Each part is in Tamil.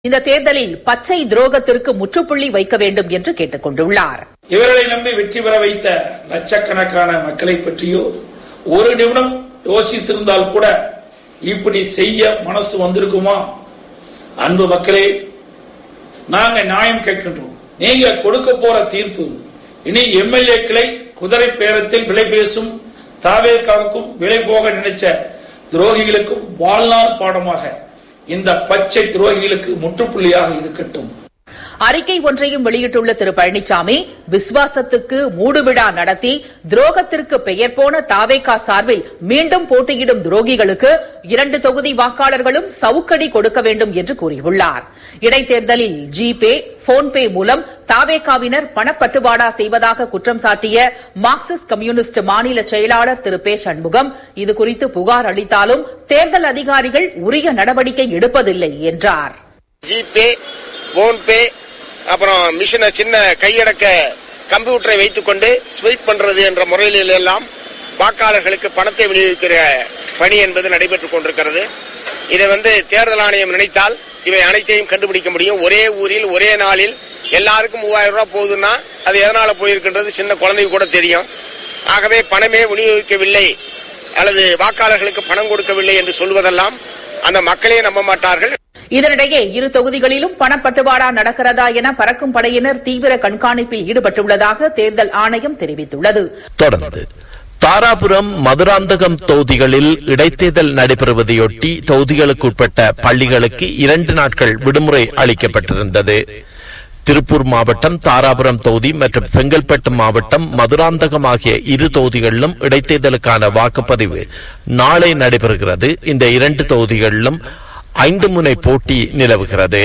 இந்த தேர்தலில் பச்சை துரோகத்திற்கு முற்றுப்புள்ளி வைக்க வேண்டும் என்று கேட்டுக் கொண்டுள்ளார் இவர்களை நம்பி வெற்றி பெற வைத்த லட்சக்கணக்கான மக்களை பற்றியோ ஒரு நிமிடம் யோசித்திருந்தால் கூட இப்படி செய்ய மனசு வந்திருக்குமா அன்பு மக்களே நாங்க நியாயம் கேட்கின்றோம் நீங்க கொடுக்க போற தீர்ப்பு இனி எம்எல்ஏக்களை குதிரை பேரத்தில் விலை பேசும் தாவேக்காவுக்கும் விலை போக நினைச்ச துரோகிகளுக்கும் வாழ்நாள் பாடமாக இந்த பச்சை துரோகிகளுக்கு முற்றுப்புள்ளியாக இருக்கட்டும் அறிக்கை ஒன்றையும் வெளியிட்டுள்ள திரு பழனிசாமி விசுவாசத்துக்கு மூடுவிழா நடத்தி துரோகத்திற்கு பெயர் போன தாவேகா சார்பில் மீண்டும் போட்டியிடும் துரோகிகளுக்கு இரண்டு தொகுதி வாக்காளர்களும் சவுக்கடி கொடுக்க வேண்டும் என்று கூறியுள்ளார் இடைத்தேர்தலில் ஜிபே போன்பே மூலம் தாவேகாவினர் பணப்பட்டுவாடா செய்வதாக குற்றம் சாட்டிய மார்க்சிஸ்ட் கம்யூனிஸ்ட் மாநில செயலாளர் திரு பே சண்முகம் இதுகுறித்து புகார் அளித்தாலும் தேர்தல் அதிகாரிகள் உரிய நடவடிக்கை எடுப்பதில்லை என்றார் ஜிபே போன்பே அப்புறம் மிஷினை சின்ன கையடக்க கம்ப்யூட்டரை வைத்துக்கொண்டு ஸ்வீப் பண்றது என்ற முறையில் எல்லாம் வாக்காளர்களுக்கு பணத்தை விநியோகிக்கிற பணி என்பது நடைபெற்றுக் கொண்டிருக்கிறது இதை வந்து தேர்தல் ஆணையம் நினைத்தால் இவை அனைத்தையும் கண்டுபிடிக்க முடியும் ஒரே ஊரில் ஒரே நாளில் எல்லாருக்கும் மூவாயிரம் ரூபாய் போகுதுன்னா அது எதனால போயிருக்கின்றது சின்ன குழந்தைக்கு கூட தெரியும் ஆகவே பணமே விநியோகிக்கவில்லை அல்லது வாக்காளர்களுக்கு பணம் கொடுக்கவில்லை என்று சொல்வதெல்லாம் அந்த மக்களே நம்ப மாட்டார்கள் இதனிடையே இரு தொகுதிகளிலும் பணப்பட்டுவாடா நடக்கிறதா என பறக்கும் படையினர் தீவிர கண்காணிப்பில் ஈடுபட்டுள்ளதாக தேர்தல் ஆணையம் தெரிவித்துள்ளது தொடர்ந்து தாராபுரம் மதுராந்தகம் தொகுதிகளில் இடைத்தேர்தல் நடைபெறுவதையொட்டி தொகுதிகளுக்குட்பட்ட பள்ளிகளுக்கு இரண்டு நாட்கள் விடுமுறை அளிக்கப்பட்டிருந்தது திருப்பூர் மாவட்டம் தாராபுரம் தொகுதி மற்றும் செங்கல்பட்டு மாவட்டம் மதுராந்தகம் ஆகிய இரு தொகுதிகளிலும் இடைத்தேர்தலுக்கான வாக்குப்பதிவு நாளை நடைபெறுகிறது இந்த இரண்டு தொகுதிகளிலும் ஐந்து முனை போட்டி நிலவுகிறது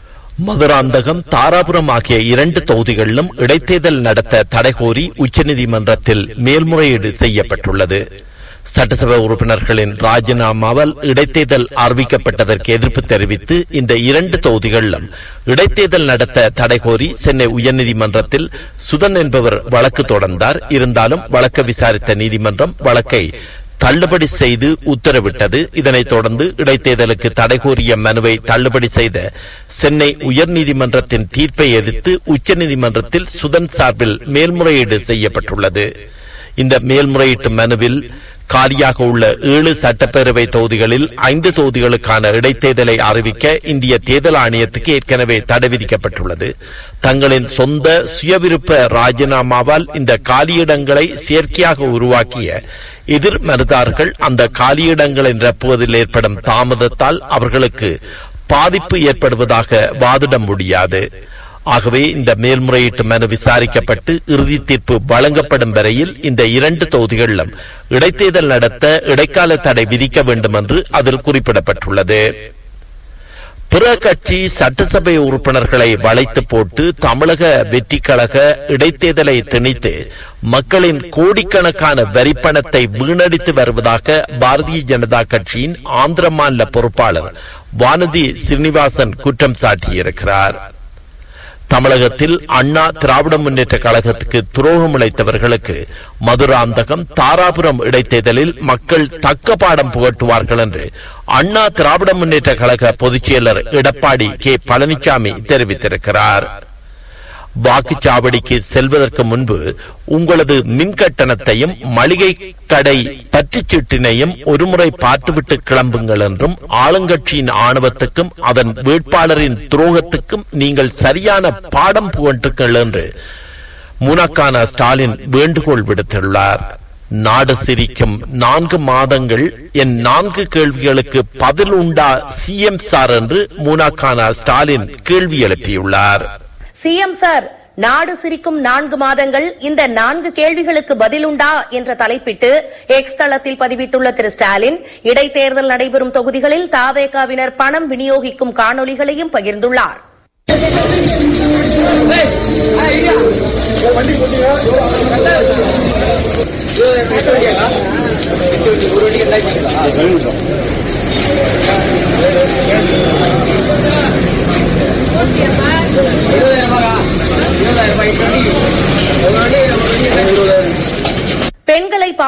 மதுராந்தகம் தாராபுரம் ஆகிய இரண்டு தொகுதிகளிலும் இடைத்தேர்தல் நடத்த தடை கோரி உச்சநீதிமன்றத்தில் மேல்முறையீடு செய்யப்பட்டுள்ளது சட்டசபை உறுப்பினர்களின் ராஜினாமாவால் இடைத்தேர்தல் அறிவிக்கப்பட்டதற்கு எதிர்ப்பு தெரிவித்து இந்த இரண்டு தொகுதிகளிலும் இடைத்தேர்தல் நடத்த தடை கோரி சென்னை உயர்நீதிமன்றத்தில் சுதன் என்பவர் வழக்கு தொடர்ந்தார் இருந்தாலும் வழக்கை விசாரித்த நீதிமன்றம் வழக்கை தள்ளுபடி செய்து உத்தரவிட்டது இதனைத் தொடர்ந்து இடைத்தேர்தலுக்கு தடை கோரிய மனுவை தள்ளுபடி செய்த சென்னை உயர்நீதிமன்றத்தின் தீர்ப்பை எதிர்த்து உச்சநீதிமன்றத்தில் சுதன் சார்பில் மேல்முறையீடு செய்யப்பட்டுள்ளது இந்த மேல்முறையீட்டு மனுவில் காலியாக உள்ள ஏழு சட்டப்பேரவை தொகுதிகளில் ஐந்து தொகுதிகளுக்கான இடைத்தேர்தலை அறிவிக்க இந்திய தேர்தல் ஆணையத்துக்கு ஏற்கனவே தடை விதிக்கப்பட்டுள்ளது தங்களின் சொந்த சுயவிருப்ப ராஜினாமாவால் இந்த காலியிடங்களை செயற்கையாக உருவாக்கிய எதிர் மனுதாரர்கள் அந்த காலியிடங்களை நிரப்புவதில் ஏற்படும் தாமதத்தால் அவர்களுக்கு பாதிப்பு ஏற்படுவதாக வாதிட முடியாது ஆகவே இந்த மேல்முறையீட்டு மனு விசாரிக்கப்பட்டு இறுதி தீர்ப்பு வழங்கப்படும் வரையில் இந்த இரண்டு தொகுதிகளிலும் இடைத்தேர்தல் நடத்த இடைக்கால தடை விதிக்க வேண்டும் என்று அதில் குறிப்பிடப்பட்டுள்ளது பிற கட்சி சட்டசபை உறுப்பினர்களை வளைத்து போட்டு தமிழக வெற்றி கழக இடைத்தேர்தலை திணித்து மக்களின் கோடிக்கணக்கான வரிப்பணத்தை வீணடித்து வருவதாக பாரதிய ஜனதா கட்சியின் ஆந்திர மாநில பொறுப்பாளர் வானதி ஸ்ரீனிவாசன் குற்றம் சாட்டியிருக்கிறார் தமிழகத்தில் அண்ணா திராவிட முன்னேற்ற கழகத்துக்கு துரோகம் இழைத்தவர்களுக்கு மதுராந்தகம் தாராபுரம் இடைத்தேர்தலில் மக்கள் தக்க பாடம் புகட்டுவார்கள் என்று அண்ணா திராவிட முன்னேற்ற கழக பொதுச் செயலர் எடப்பாடி கே பழனிசாமி தெரிவித்திருக்கிறார் வாக்குச்சாவடிக்கு செல்வதற்கு முன்பு உங்களது மின் கட்டணத்தையும் மளிகை கடை பற்றுச்சீட்டினையும் ஒருமுறை பார்த்துவிட்டு கிளம்புங்கள் என்றும் ஆளுங்கட்சியின் ஆணவத்துக்கும் அதன் வேட்பாளரின் துரோகத்துக்கும் நீங்கள் சரியான பாடம் புகட்டுங்கள் என்று முனக்கான ஸ்டாலின் வேண்டுகோள் விடுத்துள்ளார் நாடு சிரிக்கும் நான்கு மாதங்கள் என் நான்கு கேள்விகளுக்கு பதில் உண்டா சிஎம் சார் என்று மூனாக்கான ஸ்டாலின் கேள்வி எழுப்பியுள்ளார் சிஎம் சார் நாடு சிரிக்கும் நான்கு மாதங்கள் இந்த நான்கு கேள்விகளுக்கு பதிலுண்டா என்ற தலைப்பிட்டு எக்ஸ் தளத்தில் பதிவிட்டுள்ள திரு ஸ்டாலின் இடைத்தேர்தல் நடைபெறும் தொகுதிகளில் தாவேகாவினர் பணம் விநியோகிக்கும் காணொலிகளையும் பகிர்ந்துள்ளார் பெண்களை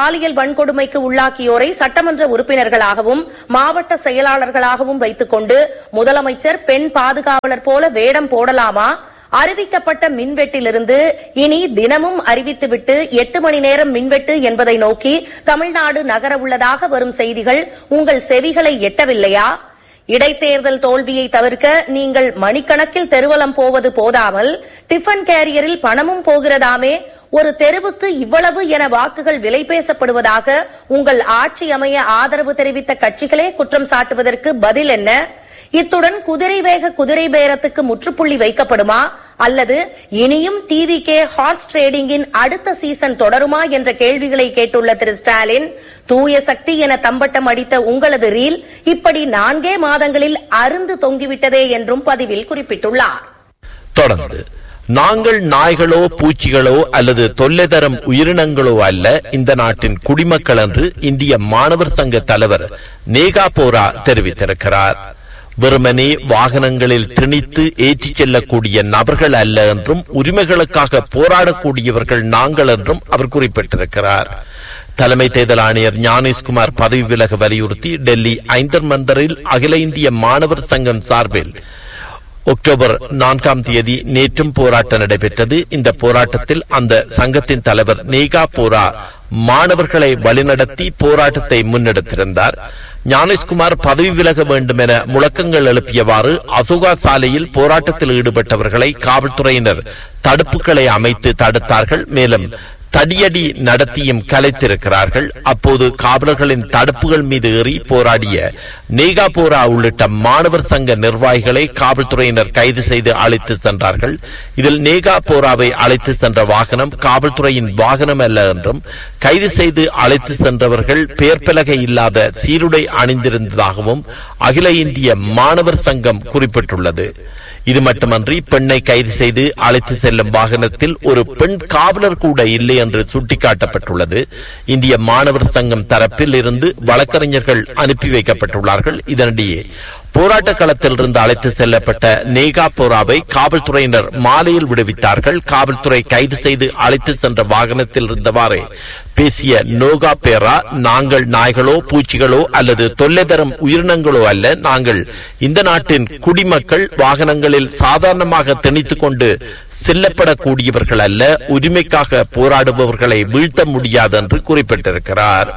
பாலியல் வன்கொடுமைக்கு உள்ளாக்கியோரை சட்டமன்ற உறுப்பினர்களாகவும் மாவட்ட செயலாளர்களாகவும் வைத்துக் கொண்டு முதலமைச்சர் பெண் பாதுகாவலர் போல வேடம் போடலாமா அறிவிக்கப்பட்ட மின்வெட்டிலிருந்து இனி தினமும் அறிவித்துவிட்டு எட்டு மணி நேரம் மின்வெட்டு என்பதை நோக்கி தமிழ்நாடு நகர உள்ளதாக வரும் செய்திகள் உங்கள் செவிகளை எட்டவில்லையா இடைத்தேர்தல் தோல்வியை தவிர்க்க நீங்கள் மணிக்கணக்கில் தெருவலம் போவது போதாமல் டிஃபன் கேரியரில் பணமும் போகிறதாமே ஒரு தெருவுக்கு இவ்வளவு என வாக்குகள் விலை பேசப்படுவதாக உங்கள் ஆட்சி அமைய ஆதரவு தெரிவித்த கட்சிகளே குற்றம் சாட்டுவதற்கு பதில் என்ன இத்துடன் குதிரை வேக குதிரை பேரத்துக்கு முற்றுப்புள்ளி வைக்கப்படுமா அல்லது இனியும் டிவி கே ஹார்ஸ் ட்ரேடிங்கின் அடுத்த சீசன் தொடருமா என்ற கேள்விகளை கேட்டுள்ள திரு ஸ்டாலின் தூய சக்தி என தம்பட்டம் அடித்த உங்களது ரீல் இப்படி நான்கே மாதங்களில் அருந்து தொங்கிவிட்டதே என்றும் பதிவில் குறிப்பிட்டுள்ளார் தொடர்ந்து நாங்கள் நாய்களோ பூச்சிகளோ அல்லது தொல்லை தரும் உயிரினங்களோ அல்ல இந்த நாட்டின் குடிமக்கள் என்று இந்திய மாணவர் சங்க தலைவர் நேகா போரா தெரிவித்திருக்கிறார் வெறுமனே வாகனங்களில் திணித்து ஏற்றிச் செல்லக்கூடிய நபர்கள் அல்ல என்றும் உரிமைகளுக்காக போராடக்கூடியவர்கள் நாங்கள் என்றும் அவர் குறிப்பிட்டிருக்கிறார் தலைமை தேர்தல் ஆணையர் ஞானேஷ்குமார் பதவி விலக வலியுறுத்தி டெல்லி ஐந்தர் மந்தரில் அகில இந்திய மாணவர் சங்கம் சார்பில் அக்டோபர் நான்காம் தேதி நேற்றும் போராட்டம் நடைபெற்றது இந்த போராட்டத்தில் அந்த சங்கத்தின் தலைவர் நேகா போரா மாணவர்களை வழிநடத்தி போராட்டத்தை முன்னெடுத்திருந்தார் ஞானேஷ்குமார் பதவி விலக வேண்டும் என முழக்கங்கள் எழுப்பியவாறு அசோகா சாலையில் போராட்டத்தில் ஈடுபட்டவர்களை காவல்துறையினர் தடுப்புகளை அமைத்து தடுத்தார்கள் மேலும் தடியடி நடத்தியும் கலைத்திருக்கிறார்கள் அப்போது காவலர்களின் தடுப்புகள் மீது ஏறி போராடிய நேகாபோரா உள்ளிட்ட மாணவர் சங்க நிர்வாகிகளை காவல்துறையினர் கைது செய்து அழைத்து சென்றார்கள் இதில் நேகாபோராவை அழைத்து சென்ற வாகனம் காவல்துறையின் வாகனம் அல்ல என்றும் கைது செய்து அழைத்து சென்றவர்கள் பெயர் பலகை இல்லாத சீருடை அணிந்திருந்ததாகவும் அகில இந்திய மாணவர் சங்கம் குறிப்பிட்டுள்ளது இது மட்டுமன்றி பெண்ணை கைது செய்து அழைத்து செல்லும் வாகனத்தில் ஒரு பெண் காவலர் கூட இல்லை என்று சுட்டிக்காட்டப்பட்டுள்ளது இந்திய மாணவர் சங்கம் தரப்பில் இருந்து வழக்கறிஞர்கள் அனுப்பி வைக்கப்பட்டுள்ளார்கள் இதனிடையே போராட்ட களத்தில் இருந்து அழைத்து செல்லப்பட்ட நேகா போராவை காவல்துறையினர் மாலையில் விடுவித்தார்கள் காவல்துறை கைது செய்து அழைத்து சென்ற வாகனத்தில் இருந்தவாறே பேசிய நோகா பேரா நாங்கள் நாய்களோ பூச்சிகளோ அல்லது தொல்லை தரும் உயிரினங்களோ அல்ல நாங்கள் இந்த நாட்டின் குடிமக்கள் வாகனங்களில் சாதாரணமாக திணித்துக் கொண்டு செல்லப்படக்கூடியவர்கள் அல்ல உரிமைக்காக போராடுபவர்களை வீழ்த்த முடியாது என்று குறிப்பிட்டிருக்கிறார்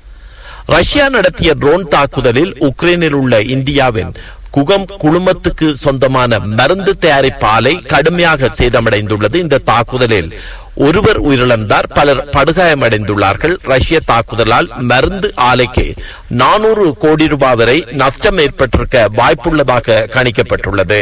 ரஷ்யா நடத்திய ட்ரோன் தாக்குதலில் உக்ரைனில் உள்ள இந்தியாவின் குகம் குழுமத்துக்கு சொந்தமான மருந்து தயாரிப்பு ஆலை கடுமையாக சேதமடைந்துள்ளது இந்த தாக்குதலில் ஒருவர் உயிரிழந்தார் பலர் படுகாயமடைந்துள்ளார்கள் ரஷ்ய தாக்குதலால் மருந்து ஆலைக்கு நானூறு கோடி ரூபாய் வரை நஷ்டம் ஏற்பட்டிருக்க வாய்ப்புள்ளதாக கணிக்கப்பட்டுள்ளது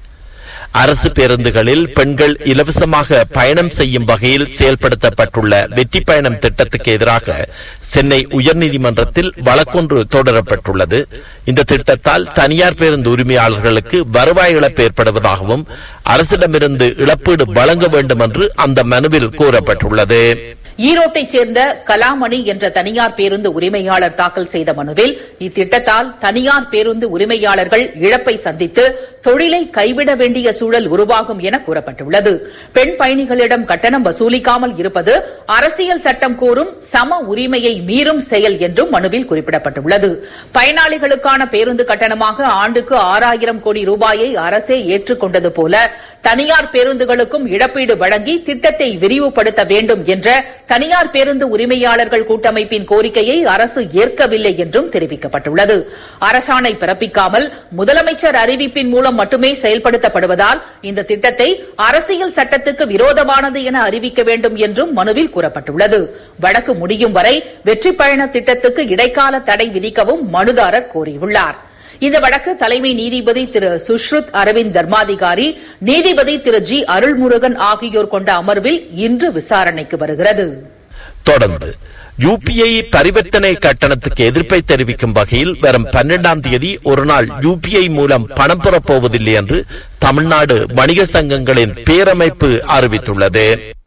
அரசு பேருந்துகளில் பெண்கள் இலவசமாக பயணம் செய்யும் வகையில் செயல்படுத்தப்பட்டுள்ள வெற்றி பயணம் திட்டத்துக்கு எதிராக சென்னை உயர்நீதிமன்றத்தில் வழக்கொன்று தொடரப்பட்டுள்ளது இந்த திட்டத்தால் தனியார் பேருந்து உரிமையாளர்களுக்கு வருவாய் இழப்பு ஏற்படுவதாகவும் அரசிடமிருந்து இழப்பீடு வழங்க வேண்டும் என்று அந்த மனுவில் கூறப்பட்டுள்ளது ஈரோட்டைச் சேர்ந்த கலாமணி என்ற தனியார் பேருந்து உரிமையாளர் தாக்கல் செய்த மனுவில் இத்திட்டத்தால் தனியார் பேருந்து உரிமையாளர்கள் இழப்பை சந்தித்து தொழிலை கைவிட வேண்டிய சூழல் உருவாகும் என கூறப்பட்டுள்ளது பெண் பயணிகளிடம் கட்டணம் வசூலிக்காமல் இருப்பது அரசியல் சட்டம் கூறும் சம உரிமையை மீறும் செயல் என்றும் மனுவில் குறிப்பிடப்பட்டுள்ளது பயனாளிகளுக்கான பேருந்து கட்டணமாக ஆண்டுக்கு ஆறாயிரம் கோடி ரூபாயை அரசே ஏற்றுக்கொண்டது போல தனியார் பேருந்துகளுக்கும் இழப்பீடு வழங்கி திட்டத்தை விரிவுபடுத்த வேண்டும் என்ற தனியார் பேருந்து உரிமையாளர்கள் கூட்டமைப்பின் கோரிக்கையை அரசு ஏற்கவில்லை என்றும் தெரிவிக்கப்பட்டுள்ளது அரசாணை பிறப்பிக்காமல் முதலமைச்சர் அறிவிப்பின் மூலம் மட்டுமே செயல்படுத்தப்படுவதால் இந்த திட்டத்தை அரசியல் சட்டத்துக்கு விரோதமானது என அறிவிக்க வேண்டும் என்றும் மனுவில் கூறப்பட்டுள்ளது வழக்கு முடியும் வரை வெற்றி பயண திட்டத்துக்கு இடைக்கால தடை விதிக்கவும் மனுதாரர் கோரியுள்ளார் இந்த வழக்கு தலைமை நீதிபதி திரு சுஷ்ருத் அரவிந்த் தர்மாதிகாரி நீதிபதி திரு ஜி அருள்முருகன் ஆகியோர் கொண்ட அமர்வில் இன்று விசாரணைக்கு வருகிறது தொடர்ந்து யூபிஐ பரிவர்த்தனை கட்டணத்துக்கு எதிர்ப்பை தெரிவிக்கும் வகையில் வரும் பன்னெண்டாம் தேதி ஒரு நாள் யூபிஐ மூலம் பணம் பெறப் போவதில்லை என்று தமிழ்நாடு வணிக சங்கங்களின் பேரமைப்பு அறிவித்துள்ளது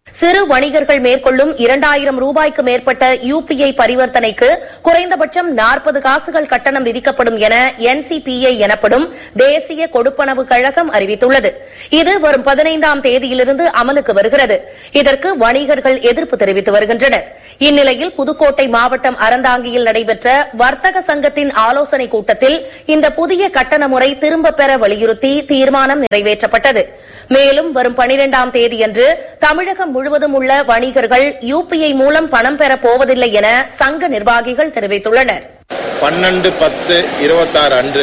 சிறு வணிகர்கள் மேற்கொள்ளும் இரண்டாயிரம் ரூபாய்க்கு மேற்பட்ட யுபிஐ பரிவர்த்தனைக்கு குறைந்தபட்சம் நாற்பது காசுகள் கட்டணம் விதிக்கப்படும் என என்சிபிஐ எனப்படும் தேசிய கொடுப்பனவு கழகம் அறிவித்துள்ளது இது வரும் பதினைந்தாம் தேதியிலிருந்து அமலுக்கு வருகிறது இதற்கு வணிகர்கள் எதிர்ப்பு தெரிவித்து வருகின்றனர் இந்நிலையில் புதுக்கோட்டை மாவட்டம் அறந்தாங்கியில் நடைபெற்ற வர்த்தக சங்கத்தின் ஆலோசனைக் கூட்டத்தில் இந்த புதிய கட்டண முறை திரும்பப் பெற வலியுறுத்தி தீர்மானம் நிறைவேற்றப்பட்டது மேலும் வரும் பனிரெண்டாம் தேதியன்று தமிழகம் முழுவதும் உள்ள வணிகர்கள் யுபிஐ மூலம் பணம் பெறப் போவதில்லை என சங்க நிர்வாகிகள் தெரிவித்துள்ளனர் பன்னெண்டு பத்து இருபத்தாறு அன்று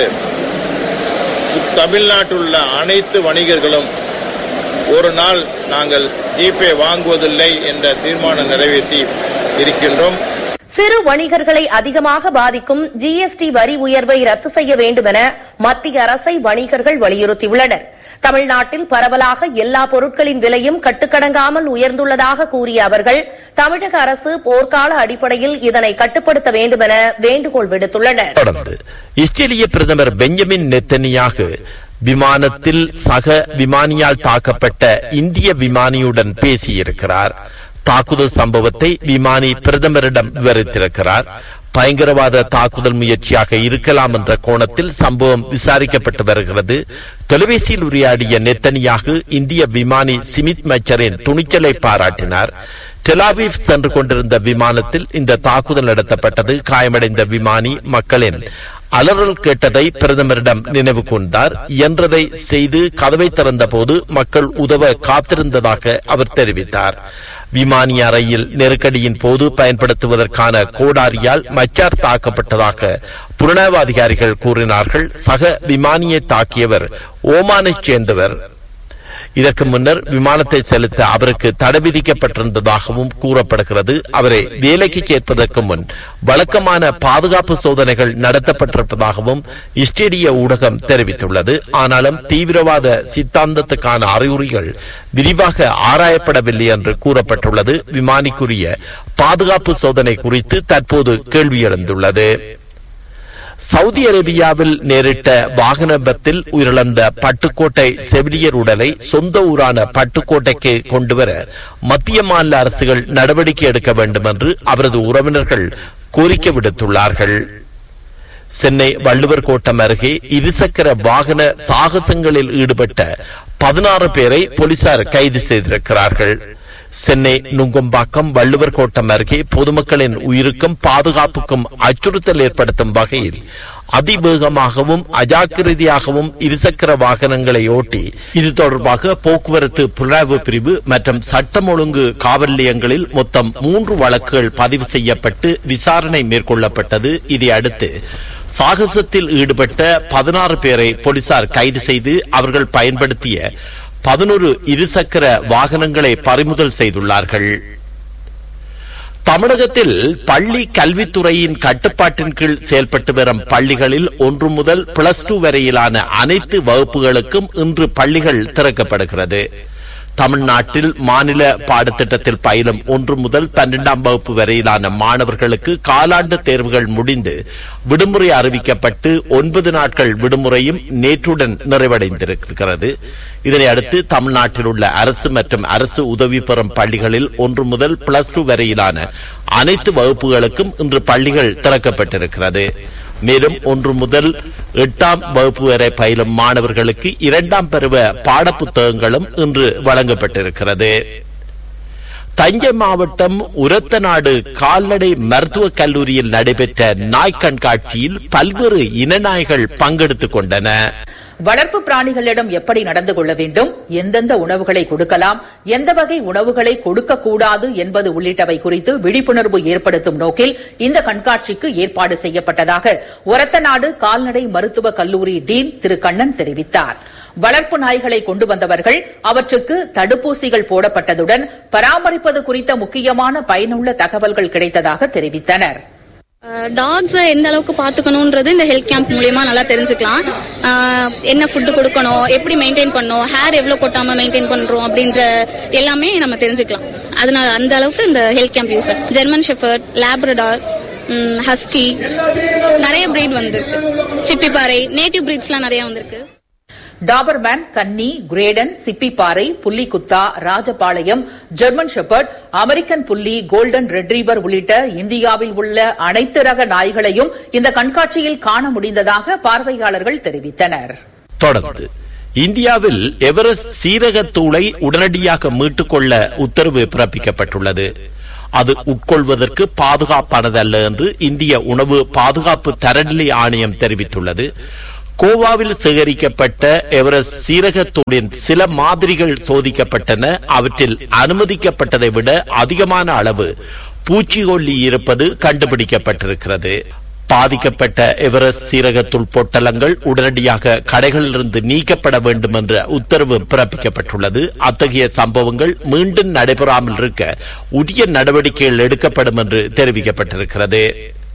தமிழ்நாட்டில் உள்ள அனைத்து வணிகர்களும் ஒரு நாள் நாங்கள் ஜிபே வாங்குவதில்லை என்ற தீர்மானம் நிறைவேற்றி இருக்கின்றோம் சிறு வணிகர்களை அதிகமாக பாதிக்கும் ஜிஎஸ்டி வரி உயர்வை ரத்து செய்ய வேண்டும் என மத்திய அரசை வணிகர்கள் வலியுறுத்தியுள்ளனர் தமிழ்நாட்டில் பரவலாக எல்லா பொருட்களின் விலையும் கட்டுக்கடங்காமல் உயர்ந்துள்ளதாக கூறிய அவர்கள் தமிழக அரசு போர்க்கால அடிப்படையில் இதனை கட்டுப்படுத்த வேண்டும் என வேண்டுகோள் விடுத்துள்ளனர் தொடர்ந்து இஸ்ரேலிய பிரதமர் பெஞ்சமின் நெத்தனியாக விமானத்தில் சக விமானியால் தாக்கப்பட்ட இந்திய விமானியுடன் பேசியிருக்கிறார் தாக்குதல் சம்பவத்தை விமானி பிரதமரிடம் விவரித்திருக்கிறார் பயங்கரவாத தாக்குதல் முயற்சியாக இருக்கலாம் என்ற கோணத்தில் சம்பவம் விசாரிக்கப்பட்டு வருகிறது தொலைபேசியில் உரையாடிய நெத்தனியாக இந்திய விமானி சிமித் மச்சரின் துணிச்சலை பாராட்டினார் டெலாவிவ் சென்று கொண்டிருந்த விமானத்தில் இந்த தாக்குதல் நடத்தப்பட்டது காயமடைந்த விமானி மக்களின் அலறல் கேட்டதை பிரதமரிடம் நினைவு கூர்ந்தார் இயன்றதை செய்து கதவை திறந்த போது மக்கள் உதவ காத்திருந்ததாக அவர் தெரிவித்தார் விமானி அறையில் நெருக்கடியின் போது பயன்படுத்துவதற்கான கோடாரியால் மச்சார் தாக்கப்பட்டதாக புலனாய்வு அதிகாரிகள் கூறினார்கள் சக விமானியை தாக்கியவர் ஓமானைச் சேர்ந்தவர் இதற்கு முன்னர் விமானத்தை செலுத்த அவருக்கு தடை விதிக்கப்பட்டிருந்ததாகவும் கூறப்படுகிறது அவரை வேலைக்கு சேர்ப்பதற்கு முன் வழக்கமான பாதுகாப்பு சோதனைகள் நடத்தப்பட்டிருப்பதாகவும் இஸ்ரேலிய ஊடகம் தெரிவித்துள்ளது ஆனாலும் தீவிரவாத சித்தாந்தத்துக்கான அறிகுறிகள் விரிவாக ஆராயப்படவில்லை என்று கூறப்பட்டுள்ளது விமானிக்குரிய பாதுகாப்பு சோதனை குறித்து தற்போது கேள்வி எழுந்துள்ளது சவுதி அரேபியாவில் நேரிட்ட வாகன விபத்தில் உயிரிழந்த பட்டுக்கோட்டை செவிலியர் உடலை சொந்த ஊரான பட்டுக்கோட்டைக்கு கொண்டுவர மத்திய மாநில அரசுகள் நடவடிக்கை எடுக்க வேண்டும் என்று அவரது உறவினர்கள் கோரிக்கை விடுத்துள்ளார்கள் சென்னை வள்ளுவர் கோட்டம் அருகே இருசக்கர வாகன சாகசங்களில் ஈடுபட்ட பதினாறு பேரை போலீசார் கைது செய்திருக்கிறார்கள் சென்னை நுங்கம்பாக்கம் வள்ளுவர் கோட்டம் அருகே பொதுமக்களின் உயிருக்கும் பாதுகாப்புக்கும் அச்சுறுத்தல் ஏற்படுத்தும் வகையில் அதிவேகமாகவும் அஜாக்கிரதையாகவும் இருசக்கர வாகனங்களை ஓட்டி இது தொடர்பாக போக்குவரத்து புலனாய்வு பிரிவு மற்றும் சட்டம் ஒழுங்கு காவல் நிலையங்களில் மொத்தம் மூன்று வழக்குகள் பதிவு செய்யப்பட்டு விசாரணை மேற்கொள்ளப்பட்டது இதை அடுத்து சாகசத்தில் ஈடுபட்ட பதினாறு பேரை போலீசார் கைது செய்து அவர்கள் பயன்படுத்திய பதினொரு இருசக்கர வாகனங்களை பறிமுதல் செய்துள்ளார்கள் தமிழகத்தில் பள்ளி கல்வித்துறையின் கட்டுப்பாட்டின் கீழ் செயல்பட்டு வரும் பள்ளிகளில் ஒன்று முதல் பிளஸ் டூ வரையிலான அனைத்து வகுப்புகளுக்கும் இன்று பள்ளிகள் திறக்கப்படுகிறது தமிழ்நாட்டில் மாநில பாடத்திட்டத்தில் பயிலும் ஒன்று முதல் பன்னெண்டாம் வகுப்பு வரையிலான மாணவர்களுக்கு காலாண்டு தேர்வுகள் முடிந்து விடுமுறை அறிவிக்கப்பட்டு ஒன்பது நாட்கள் விடுமுறையும் நேற்றுடன் நிறைவடைந்திருக்கிறது இதனை அடுத்து தமிழ்நாட்டில் உள்ள அரசு மற்றும் அரசு உதவி பெறும் பள்ளிகளில் ஒன்று முதல் பிளஸ் டூ வரையிலான அனைத்து வகுப்புகளுக்கும் இன்று பள்ளிகள் திறக்கப்பட்டிருக்கிறது மேலும் ஒன்று முதல் எட்டாம் வகுப்பு வரை பயிலும் மாணவர்களுக்கு இரண்டாம் பருவ பாடப்புத்தகங்களும் இன்று வழங்கப்பட்டிருக்கிறது தஞ்சை மாவட்டம் உரத்தநாடு கால்நடை மருத்துவக் கல்லூரியில் நடைபெற்ற நாய் கண்காட்சியில் பல்வேறு இன நாய்கள் பங்கெடுத்துக் கொண்டன வளர்ப்பு பிராணிகளிடம் எப்படி நடந்து கொள்ள வேண்டும் எந்தெந்த உணவுகளை கொடுக்கலாம் எந்த வகை உணவுகளை கொடுக்கக்கூடாது என்பது உள்ளிட்டவை குறித்து விழிப்புணர்வு ஏற்படுத்தும் நோக்கில் இந்த கண்காட்சிக்கு ஏற்பாடு செய்யப்பட்டதாக ஒரத்தநாடு கால்நடை மருத்துவக் கல்லூரி டீன் திரு கண்ணன் தெரிவித்தார் வளர்ப்பு நாய்களை கொண்டு வந்தவர்கள் அவற்றுக்கு தடுப்பூசிகள் போடப்பட்டதுடன் பராமரிப்பது குறித்த முக்கியமான பயனுள்ள தகவல்கள் கிடைத்ததாக தெரிவித்தனர் டாக்ஸை எந்த அளவுக்கு பார்த்துக்கணுன்றது இந்த ஹெல்த் கேம்ப் மூலியமா நல்லா தெரிஞ்சுக்கலாம் ஆஹ் என்ன ஃபுட்டு கொடுக்கணும் எப்படி மெயின்டைன் பண்ணணும் ஹேர் எவ்வளோ கொட்டாம மெயின்டைன் பண்றோம் அப்படின்ற எல்லாமே நம்ம தெரிஞ்சுக்கலாம் அதனால அந்த அளவுக்கு இந்த health camp use German shepherd Labrador husky நிறைய பிரீட் வந்திருக்கு சிப்பிப்பாறை நேட்டிவ் பிரீட்ஸ்லாம் நிறைய வந்திருக்கு டாபர்மேன் கன்னி கிரேடன் சிப்பிப்பாறை புள்ளிக்குத்தா Rajapalayam German shepherd American bully golden retriever உள்ளிட்ட இந்தியாவில் உள்ள அனைத்து ரக நாய்களையும் இந்த கண்காட்சியில் காண முடிந்ததாக பார்வையாளர்கள் தெரிவித்தனர் தொடர்ந்து இந்தியாவில் எவரெஸ்ட் சீரகத்தூளை உடனடியாக மீட்டுக் கொள்ள உத்தரவு பிறப்பிக்கப்பட்டுள்ளது அது உட்கொள்வதற்கு பாதுகாப்பானதல்ல என்று இந்திய உணவு பாதுகாப்பு தரநிலை ஆணையம் தெரிவித்துள்ளது கோவாவில் சேகரிக்கப்பட்ட எவரெஸ்ட் சீரகத்தூளின் சில மாதிரிகள் சோதிக்கப்பட்டன அவற்றில் அனுமதிக்கப்பட்டதை விட அதிகமான அளவு பூச்சிக்கொல்லி இருப்பது கண்டுபிடிக்கப்பட்டிருக்கிறது பாதிக்கப்பட்ட எவரெஸ்ட் சீரகத்தூள் பொட்டலங்கள் உடனடியாக கடைகளிலிருந்து நீக்கப்பட வேண்டும் என்ற உத்தரவு பிறப்பிக்கப்பட்டுள்ளது அத்தகைய சம்பவங்கள் மீண்டும் நடைபெறாமல் இருக்க உரிய நடவடிக்கைகள் எடுக்கப்படும் என்று தெரிவிக்கப்பட்டிருக்கிறது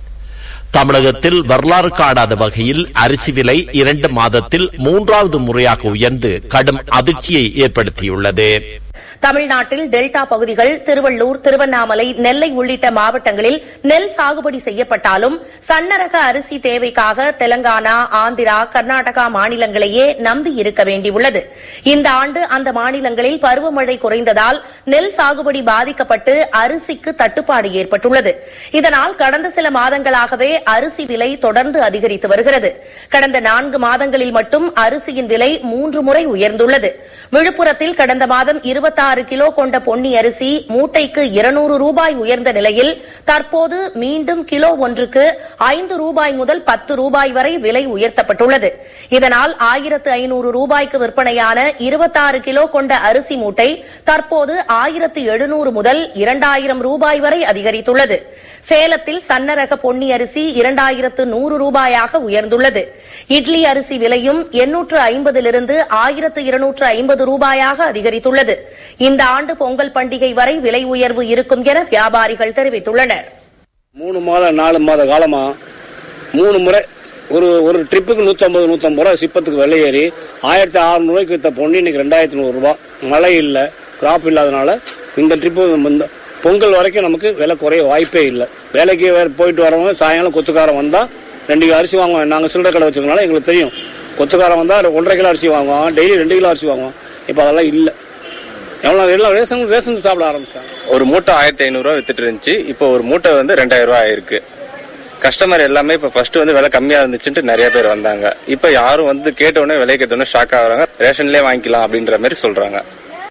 தமிழகத்தில் வரலாறு காணாத வகையில் அரிசி விலை இரண்டு மாதத்தில் மூன்றாவது முறையாக உயர்ந்து கடும் அதிர்ச்சியை ஏற்படுத்தியுள்ளது தமிழ்நாட்டில் டெல்டா பகுதிகள் திருவள்ளூர் திருவண்ணாமலை நெல்லை உள்ளிட்ட மாவட்டங்களில் நெல் சாகுபடி செய்யப்பட்டாலும் சன்னரக அரிசி தேவைக்காக தெலங்கானா ஆந்திரா கர்நாடகா மாநிலங்களையே நம்பி இருக்க வேண்டியுள்ளது இந்த ஆண்டு அந்த மாநிலங்களில் பருவமழை குறைந்ததால் நெல் சாகுபடி பாதிக்கப்பட்டு அரிசிக்கு தட்டுப்பாடு ஏற்பட்டுள்ளது இதனால் கடந்த சில மாதங்களாகவே அரிசி விலை தொடர்ந்து அதிகரித்து வருகிறது கடந்த நான்கு மாதங்களில் மட்டும் அரிசியின் விலை மூன்று முறை உயர்ந்துள்ளது விழுப்புரத்தில் கடந்த மாதம் இருபத்தாறு கிலோ கொண்ட பொன்னி அரிசி மூட்டைக்கு இருநூறு ரூபாய் உயர்ந்த நிலையில் தற்போது மீண்டும் கிலோ ஒன்றுக்கு ஐந்து ரூபாய் முதல் பத்து ரூபாய் வரை விலை உயர்த்தப்பட்டுள்ளது இதனால் ஆயிரத்து ஐநூறு ரூபாய்க்கு விற்பனையான இருபத்தாறு கிலோ கொண்ட அரிசி மூட்டை தற்போது ஆயிரத்து எழுநூறு முதல் இரண்டாயிரம் ரூபாய் வரை அதிகரித்துள்ளது சேலத்தில் சன்னரக பொன்னி அரிசி இரண்டாயிரத்து நூறு ரூபாயாக உயர்ந்துள்ளது இட்லி அரிசி விலையும் எண்ணூற்று ஐம்பதிலிருந்து ஆயிரத்து இருநூற்று ஐம்பது ரூபாயாக அதிகரித்துள்ளது இந்த ஆண்டு பொங்கல் பண்டிகை வரை விலை உயர்வு இருக்கும் என வியாபாரிகள் தெரிவித்துள்ளனர் மூணு மாதம் நாலு மாத காலமா மூணு முறை ஒரு ஒரு ட்ரிப்புக்கு நூற்றம்பது நூற்றம்பது ரூபா சிப்பத்துக்கு வெள்ளை ஏறி ஆயிரத்தி அறநூறுவாய்க்கு வித்த பொண்ணு இன்னைக்கு ரெண்டாயிரத்தி நூறுரூபா மழை இல்லை கிராப் இல்லாதனால இந்த ட்ரிப்பு இந்த பொங்கல் வரைக்கும் நமக்கு விலை குறைய வாய்ப்பே இல்லை வேலைக்கு வேறு போயிட்டு வரவங்க சாயங்காலம் கொத்துக்காரன் வந்தால் ரெண்டு கிலோ அரிசி வாங்குவோம் நாங்கள் சில்லறை கடை வச்சுக்கனால எங்களுக்கு தெரியும் கொத்துக்காரன் வந்தால் ஒன்றரை கிலோ அரிசி வாங்குவான் டெய்லி ரெண்டு கிலோ அரிசி வாங்குவான் இப்போ அதெல்லாம் இல்லை எவ்வளோ எல்லாம் ரேஷன் ரேஷன் சாப்பிட ஆரம்பிச்சிட்டாங்க ஒரு மூட்டை ஆயிரத்தி ஐநூறுரூவா வித்துட்டு இருந்துச்சு இப்போ ஒரு மூட்டை வந்து ரெண்டாயிரம் ரூபாய் ஆயிருக்கு கஸ்டமர் எல்லாமே இப்போ ஃபர்ஸ்ட் வந்து விலை கம்மியா இருந்துச்சுன்ட்டு நிறைய பேர் வந்தாங்க இப்போ யாரும் வந்து கேட்ட உடனே விலை கேட்ட உடனே ஷாக் ஆகுறாங்க ரேஷன்லேயே வாங்கிக்கலாம் அப்படின்ற மாதிரி சொல்றாங்க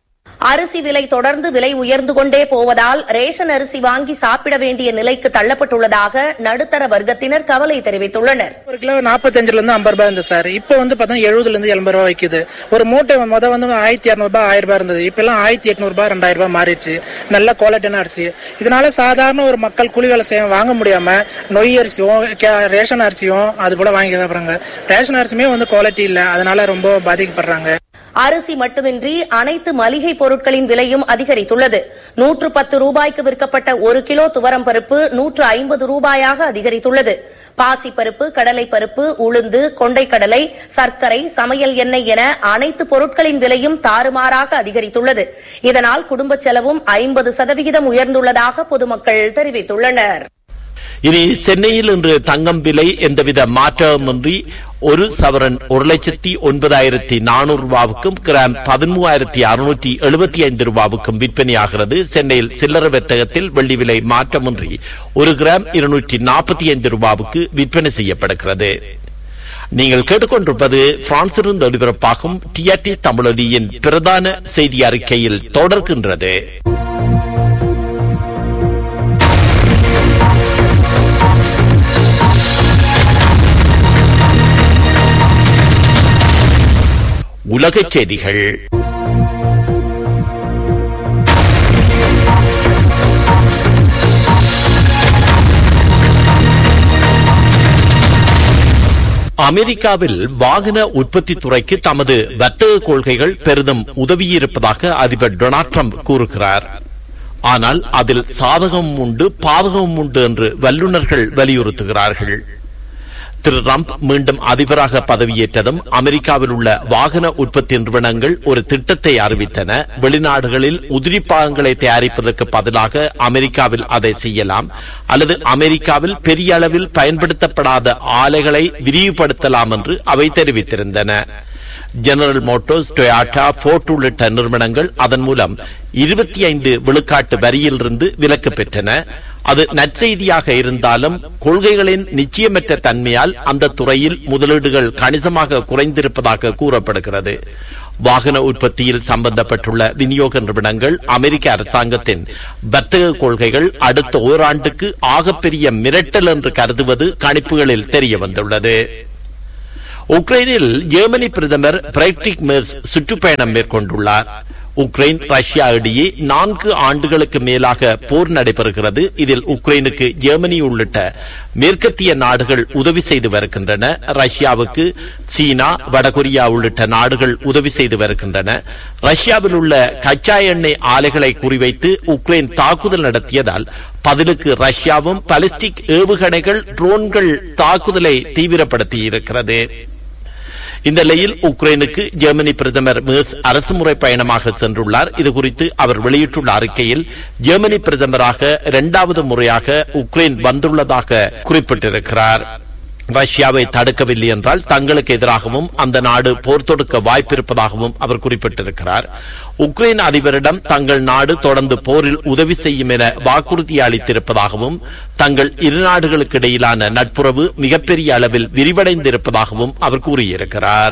அரிசி விலை தொடர்ந்து விலை உயர்ந்து கொண்டே போவதால் ரேஷன் அரிசி வாங்கி சாப்பிட வேண்டிய நிலைக்கு தள்ளப்பட்டுள்ளதாக நடுத்தர வர்க்கத்தினர் கவலை தெரிவித்துள்ளனர் ஒரு கிலோ நாற்பத்தஞ்சுல இருந்து ஐம்பது ரூபாய் இருந்தது சார் இப்போ வந்து பார்த்தீங்கன்னா எழுபதுல இருந்து எண்பது ரூபாய் விற்குது ஒரு மூட்டை முத வந்து ஆயிரத்தி இரநூறுபா ஆயிரம் ரூபாய் இருந்தது இப்போ எல்லாம் ஆயிரத்தி எட்நூறுபா ரெண்டாயிரம் ரூபாய் மாறிடுச்சு நல்ல குவாலிட்டியான அரிசி இதனால சாதாரண ஒரு மக்கள் கூலி வேலை செய்ய வாங்க முடியாம நொய் அரிசியும் கே- ரேஷன் அரிசியும் அது போல வாங்கி சாப்பிடுறாங்க ரேஷன் அரிசியுமே வந்து குவாலிட்டி இல்லை அதனால ரொம்ப பாதிக்கப்படுறாங்க அரிசி மட்டுமின்றி அனைத்து மளிகை பொருட்களின் விலையும் அதிகரித்துள்ளது நூற்று பத்து ரூபாய்க்கு விற்கப்பட்ட ஒரு கிலோ துவரம் பருப்பு நூற்று ஐம்பது ரூபாயாக அதிகரித்துள்ளது பாசி பருப்பு கடலை பருப்பு உளுந்து கொண்டைக்கடலை சர்க்கரை சமையல் எண்ணெய் என அனைத்து பொருட்களின் விலையும் தாறுமாறாக அதிகரித்துள்ளது இதனால் குடும்ப செலவும் ஐம்பது சதவிகிதம் உயர்ந்துள்ளதாக பொதுமக்கள் தெரிவித்துள்ளனர் இனி சென்னையில் இன்று தங்கம் விலை எந்தவித மாற்றமின்றி ஒரு சவரன் ஒரு லட்சத்தி ஒன்பதாயிரத்தி நானூறு ரூபாவுக்கும் கிராம் பதிமூவாயிரத்தி அறுநூற்றி எழுபத்தி ஐந்து ரூபாவுக்கும் விற்பனையாகிறது சென்னையில் சில்லறை வர்த்தகத்தில் வெள்ளி விலை மாற்றமின்றி ஒரு கிராம் இருநூற்றி நாற்பத்தி ஐந்து ரூபாவுக்கு விற்பனை செய்யப்படுகிறது நீங்கள் கேட்டுக்கொண்டிருப்பது பிரான்சிலிருந்து ஒலிபரப்பாகும் டிஆர்டி தமிழொலியின் பிரதான செய்தி அறிக்கையில் தொடர்கின்றது உலகச் செய்திகள் அமெரிக்காவில் வாகன உற்பத்தி துறைக்கு தமது வர்த்தக கொள்கைகள் பெரிதும் உதவியிருப்பதாக அதிபர் டொனால்ட் ட்ரம்ப் கூறுகிறார் ஆனால் அதில் சாதகமும் உண்டு பாதகமும் உண்டு என்று வல்லுநர்கள் வலியுறுத்துகிறார்கள் திரு ட்ரம்ப் மீண்டும் அதிபராக பதவியேற்றதும் அமெரிக்காவில் உள்ள வாகன உற்பத்தி நிறுவனங்கள் ஒரு திட்டத்தை அறிவித்தன வெளிநாடுகளில் உதிரி பாகங்களை தயாரிப்பதற்கு பதிலாக அமெரிக்காவில் அதை செய்யலாம் அல்லது அமெரிக்காவில் பெரிய அளவில் பயன்படுத்தப்படாத ஆலைகளை விரிவுபடுத்தலாம் என்று அவை தெரிவித்திருந்தன ஜெனரல் மோட்டார்ஸ் டொயாட்டா போர்ட் உள்ளிட்ட நிறுவனங்கள் அதன் மூலம் இருபத்தி ஐந்து விழுக்காட்டு வரியிலிருந்து விலக்கு பெற்றன அது நற்செய்தியாக இருந்தாலும் கொள்கைகளின் நிச்சயமற்ற தன்மையால் அந்த துறையில் முதலீடுகள் கணிசமாக குறைந்திருப்பதாக கூறப்படுகிறது வாகன உற்பத்தியில் சம்பந்தப்பட்டுள்ள விநியோக நிறுவனங்கள் அமெரிக்க அரசாங்கத்தின் வர்த்தக கொள்கைகள் அடுத்த ஓராண்டுக்கு ஆகப்பெரிய மிரட்டல் என்று கருதுவது கணிப்புகளில் தெரிய வந்துள்ளது உக்ரைனில் ஜெர்மனி பிரதமர் பிரைக்டிக் மெர்ஸ் சுற்றுப்பயணம் மேற்கொண்டுள்ளார் உக்ரைன் ரஷ்யா இடையே நான்கு ஆண்டுகளுக்கு மேலாக போர் நடைபெறுகிறது இதில் உக்ரைனுக்கு ஜெர்மனி உள்ளிட்ட மேற்கத்திய நாடுகள் உதவி செய்து வருகின்றன ரஷ்யாவுக்கு சீனா வடகொரியா உள்ளிட்ட நாடுகள் உதவி செய்து வருகின்றன ரஷ்யாவில் உள்ள கச்சா எண்ணெய் ஆலைகளை குறிவைத்து உக்ரைன் தாக்குதல் நடத்தியதால் பதிலுக்கு ரஷ்யாவும் பலிஸ்டிக் ஏவுகணைகள் ட்ரோன்கள் தாக்குதலை தீவிரப்படுத்தி இருக்கிறது இந்த நிலையில் உக்ரைனுக்கு ஜெர்மனி பிரதமர் மேர்ஸ் அரசுமுறை பயணமாக சென்றுள்ளார் இதுகுறித்து அவர் வெளியிட்டுள்ள அறிக்கையில் ஜெர்மனி பிரதமராக இரண்டாவது முறையாக உக்ரைன் வந்துள்ளதாக குறிப்பிட்டிருக்கிறார் ரஷ்யாவை தடுக்கவில்லை என்றால் தங்களுக்கு எதிராகவும் அந்த நாடு போர் தொடுக்க வாய்ப்பிருப்பதாகவும் அவர் குறிப்பிட்டிருக்கிறார் உக்ரைன் அதிபரிடம் தங்கள் நாடு தொடர்ந்து போரில் உதவி செய்யும் என வாக்குறுதி அளித்திருப்பதாகவும் தங்கள் இரு நாடுகளுக்கு இடையிலான நட்புறவு மிகப்பெரிய அளவில் விரிவடைந்திருப்பதாகவும் அவர் கூறியிருக்கிறார்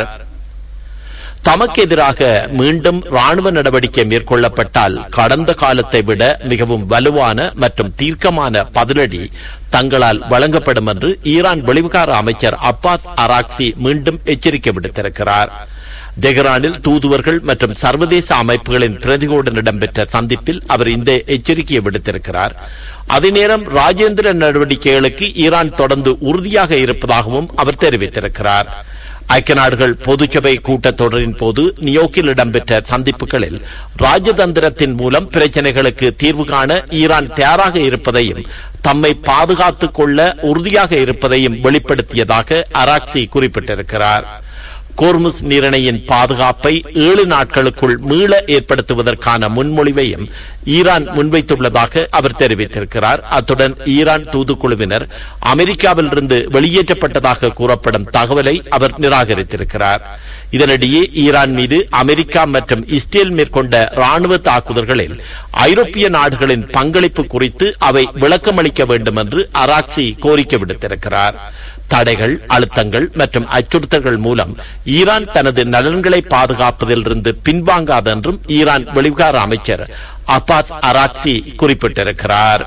தமக்கு எதிராக மீண்டும் ராணுவ நடவடிக்கை மேற்கொள்ளப்பட்டால் கடந்த காலத்தை விட மிகவும் வலுவான மற்றும் தீர்க்கமான பதிலடி தங்களால் வழங்கப்படும் என்று ஈரான் வெளிவிகார அமைச்சர் அப்பாஸ் அராக்சி மீண்டும் எச்சரிக்கை விடுத்திருக்கிறார் தெஹ்ரானில் தூதுவர்கள் மற்றும் சர்வதேச அமைப்புகளின் பிரதிகளுடன் இடம்பெற்ற சந்திப்பில் அவர் இந்த எச்சரிக்கையை விடுத்திருக்கிறார் அதே நேரம் ராஜேந்திர நடவடிக்கைகளுக்கு ஈரான் தொடர்ந்து உறுதியாக இருப்பதாகவும் அவர் தெரிவித்திருக்கிறார் ஐக்கிய நாடுகள் பொதுச்சபை கூட்டத்தொடரின் போது நியோக்கில் இடம்பெற்ற சந்திப்புகளில் ராஜதந்திரத்தின் மூலம் பிரச்சனைகளுக்கு தீர்வு காண ஈரான் தயாராக இருப்பதையும் தம்மை பாதுகாத்துக் கொள்ள உறுதியாக இருப்பதையும் வெளிப்படுத்தியதாக அராக்சி குறிப்பிட்டிருக்கிறார் கோர்முஸ் நீரிணையின் பாதுகாப்பை ஏழு நாட்களுக்குள் மீள ஏற்படுத்துவதற்கான முன்மொழிவையும் ஈரான் முன்வைத்துள்ளதாக அவர் தெரிவித்திருக்கிறார் அத்துடன் ஈரான் தூதுக்குழுவினர் அமெரிக்காவிலிருந்து வெளியேற்றப்பட்டதாக கூறப்படும் தகவலை அவர் நிராகரித்திருக்கிறார் இதனிடையே ஈரான் மீது அமெரிக்கா மற்றும் இஸ்ரேல் மேற்கொண்ட ராணுவ தாக்குதல்களில் ஐரோப்பிய நாடுகளின் பங்களிப்பு குறித்து அவை விளக்கமளிக்க வேண்டும் என்று அராக்சி கோரிக்கை விடுத்திருக்கிறார் தடைகள் அழுத்தங்கள் மற்றும் அச்சுறுத்தல்கள் மூலம் ஈரான் தனது நலன்களை பாதுகாப்பதில் இருந்து பின்வாங்காது என்றும் ஈரான் வெளிவிகார அமைச்சர் அப்பாஸ் அராக்சி குறிப்பிட்டிருக்கிறார்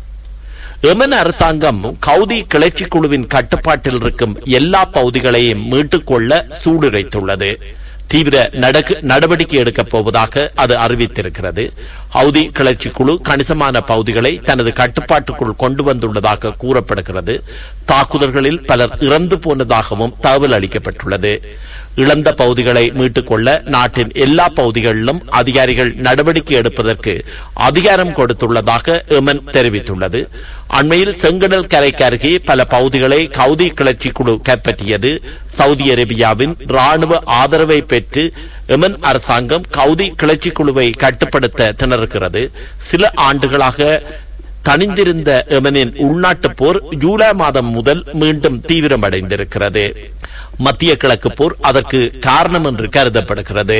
எமன் அரசாங்கம் கவுதி கிளர்ச்சி குழுவின் கட்டுப்பாட்டில் இருக்கும் எல்லா பகுதிகளையும் மீட்டுக் கொள்ள சூடுரைத்துள்ளது தீவிர நடவடிக்கை எடுக்கப் போவதாக அது அறிவித்திருக்கிறது ஹவுதி கிளர்ச்சி குழு கணிசமான பகுதிகளை தனது கட்டுப்பாட்டுக்குள் கொண்டு வந்துள்ளதாக கூறப்படுகிறது தாக்குதல்களில் பலர் இறந்து போனதாகவும் தகவல் அளிக்கப்பட்டுள்ளது இழந்த பகுதிகளை மீட்டுக் கொள்ள நாட்டின் எல்லா பகுதிகளிலும் அதிகாரிகள் நடவடிக்கை எடுப்பதற்கு அதிகாரம் கொடுத்துள்ளதாக எமன் தெரிவித்துள்ளது அண்மையில் செங்கடல் கரைக்கு அருகே பல பகுதிகளை கவுதி கிளர்ச்சி குழு கைப்பற்றியது சவுதி அரேபியாவின் ராணுவ ஆதரவை பெற்று எமன் அரசாங்கம் கவுதி கிளர்ச்சி குழுவை கட்டுப்படுத்த திணறுகிறது சில ஆண்டுகளாக தணிந்திருந்த எமனின் உள்நாட்டு போர் ஜூலை மாதம் முதல் மீண்டும் தீவிரமடைந்திருக்கிறது மத்திய கிழக்கு போர் அதற்கு காரணம் என்று கருதப்படுகிறது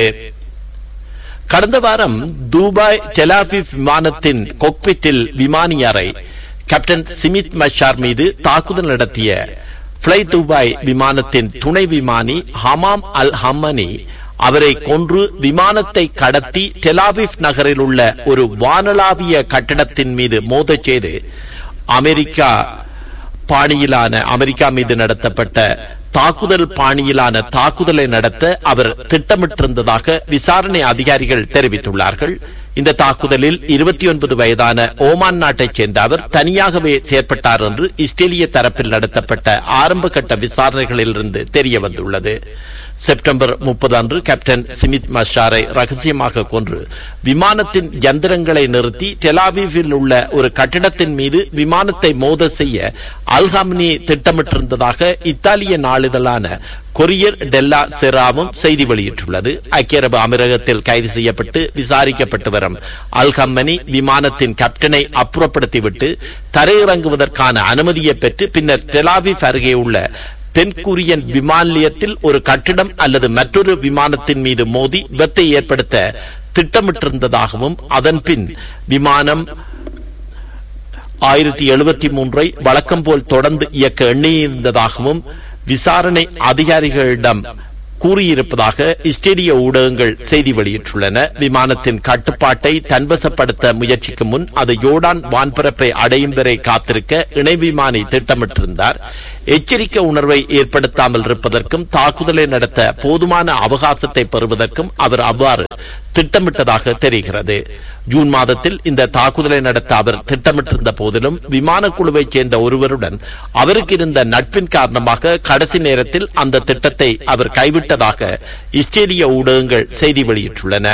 கடந்த வாரம் துபாய் டெலாபிப் விமானத்தின் கொக்பிட்டில் விமானி அறை கேப்டன் சிமித் மஷார் மீது தாக்குதல் நடத்திய பிளை துபாய் விமானத்தின் துணை விமானி ஹமாம் அல் ஹம்மனி அவரை கொன்று விமானத்தை கடத்தி டெலாவிப் நகரில் உள்ள ஒரு வானளாவிய கட்டடத்தின் மீது மோதச் செய்து அமெரிக்கா பாணியிலான அமெரிக்கா மீது நடத்தப்பட்ட தாக்குதல் பாணியிலான தாக்குதலை நடத்த அவர் திட்டமிட்டிருந்ததாக விசாரணை அதிகாரிகள் தெரிவித்துள்ளார்கள் இந்த தாக்குதலில் இருபத்தி ஒன்பது வயதான ஓமான் நாட்டைச் சேர்ந்த அவர் தனியாகவே செயற்பட்டார் என்று இஸ்ரேலிய தரப்பில் நடத்தப்பட்ட ஆரம்ப கட்ட விசாரணைகளிலிருந்து தெரிய வந்துள்ளது செப்டம்பர் முப்பது அன்று கேப்டன் சிமித் மஷாரை ரகசியமாக கொன்று விமானத்தின் யந்திரங்களை நிறுத்தி டெலாவிவில் உள்ள ஒரு கட்டிடத்தின் மீது விமானத்தை மோத செய்ய அல்ஹாமினி திட்டமிட்டிருந்ததாக இத்தாலிய நாளிதழான கொரியர் டெல்லா செராவும் செய்தி வெளியிட்டுள்ளது ஐக்கிய அரபு அமீரகத்தில் கைது செய்யப்பட்டு விசாரிக்கப்பட்டு வரும் அல்கம்மனி விமானத்தின் கேப்டனை அப்புறப்படுத்திவிட்டு தரையிறங்குவதற்கான அனுமதியை பெற்று பின்னர் டெலாவிப் அருகே உள்ள தென்கொரியன் விமான நிலையத்தில் ஒரு கட்டிடம் அல்லது மற்றொரு விமானத்தின் மீது மோதி விபத்தை ஏற்படுத்த திட்டமிட்டிருந்ததாகவும் அதன் பின் விமானம் ஆயிரத்தி எழுபத்தி மூன்றை வழக்கம் போல் தொடர்ந்து இயக்க எண்ணியிருந்ததாகவும் விசாரணை அதிகாரிகளிடம் கூறியிருப்பதாக இஸ்டேடிய ஊடகங்கள் செய்தி வெளியிட்டுள்ளன விமானத்தின் கட்டுப்பாட்டை தன்வசப்படுத்த முயற்சிக்கும் முன் அது யோர்டான் வான்பரப்பை அடையும் வரை காத்திருக்க இணை விமானி திட்டமிட்டிருந்தார் எச்சரிக்கை உணர்வை ஏற்படுத்தாமல் இருப்பதற்கும் தாக்குதலை நடத்த போதுமான அவகாசத்தை பெறுவதற்கும் அவர் அவ்வாறு திட்டமிட்டதாக தெரிகிறது ஜூன் மாதத்தில் இந்த தாக்குதலை நடத்த அவர் திட்டமிட்டிருந்த போதிலும் விமான குழுவைச் சேர்ந்த ஒருவருடன் அவருக்கு இருந்த நட்பின் காரணமாக கடைசி நேரத்தில் அந்த திட்டத்தை அவர் கைவிட்டதாக இஸ்ரேலிய ஊடகங்கள் செய்தி வெளியிட்டுள்ளன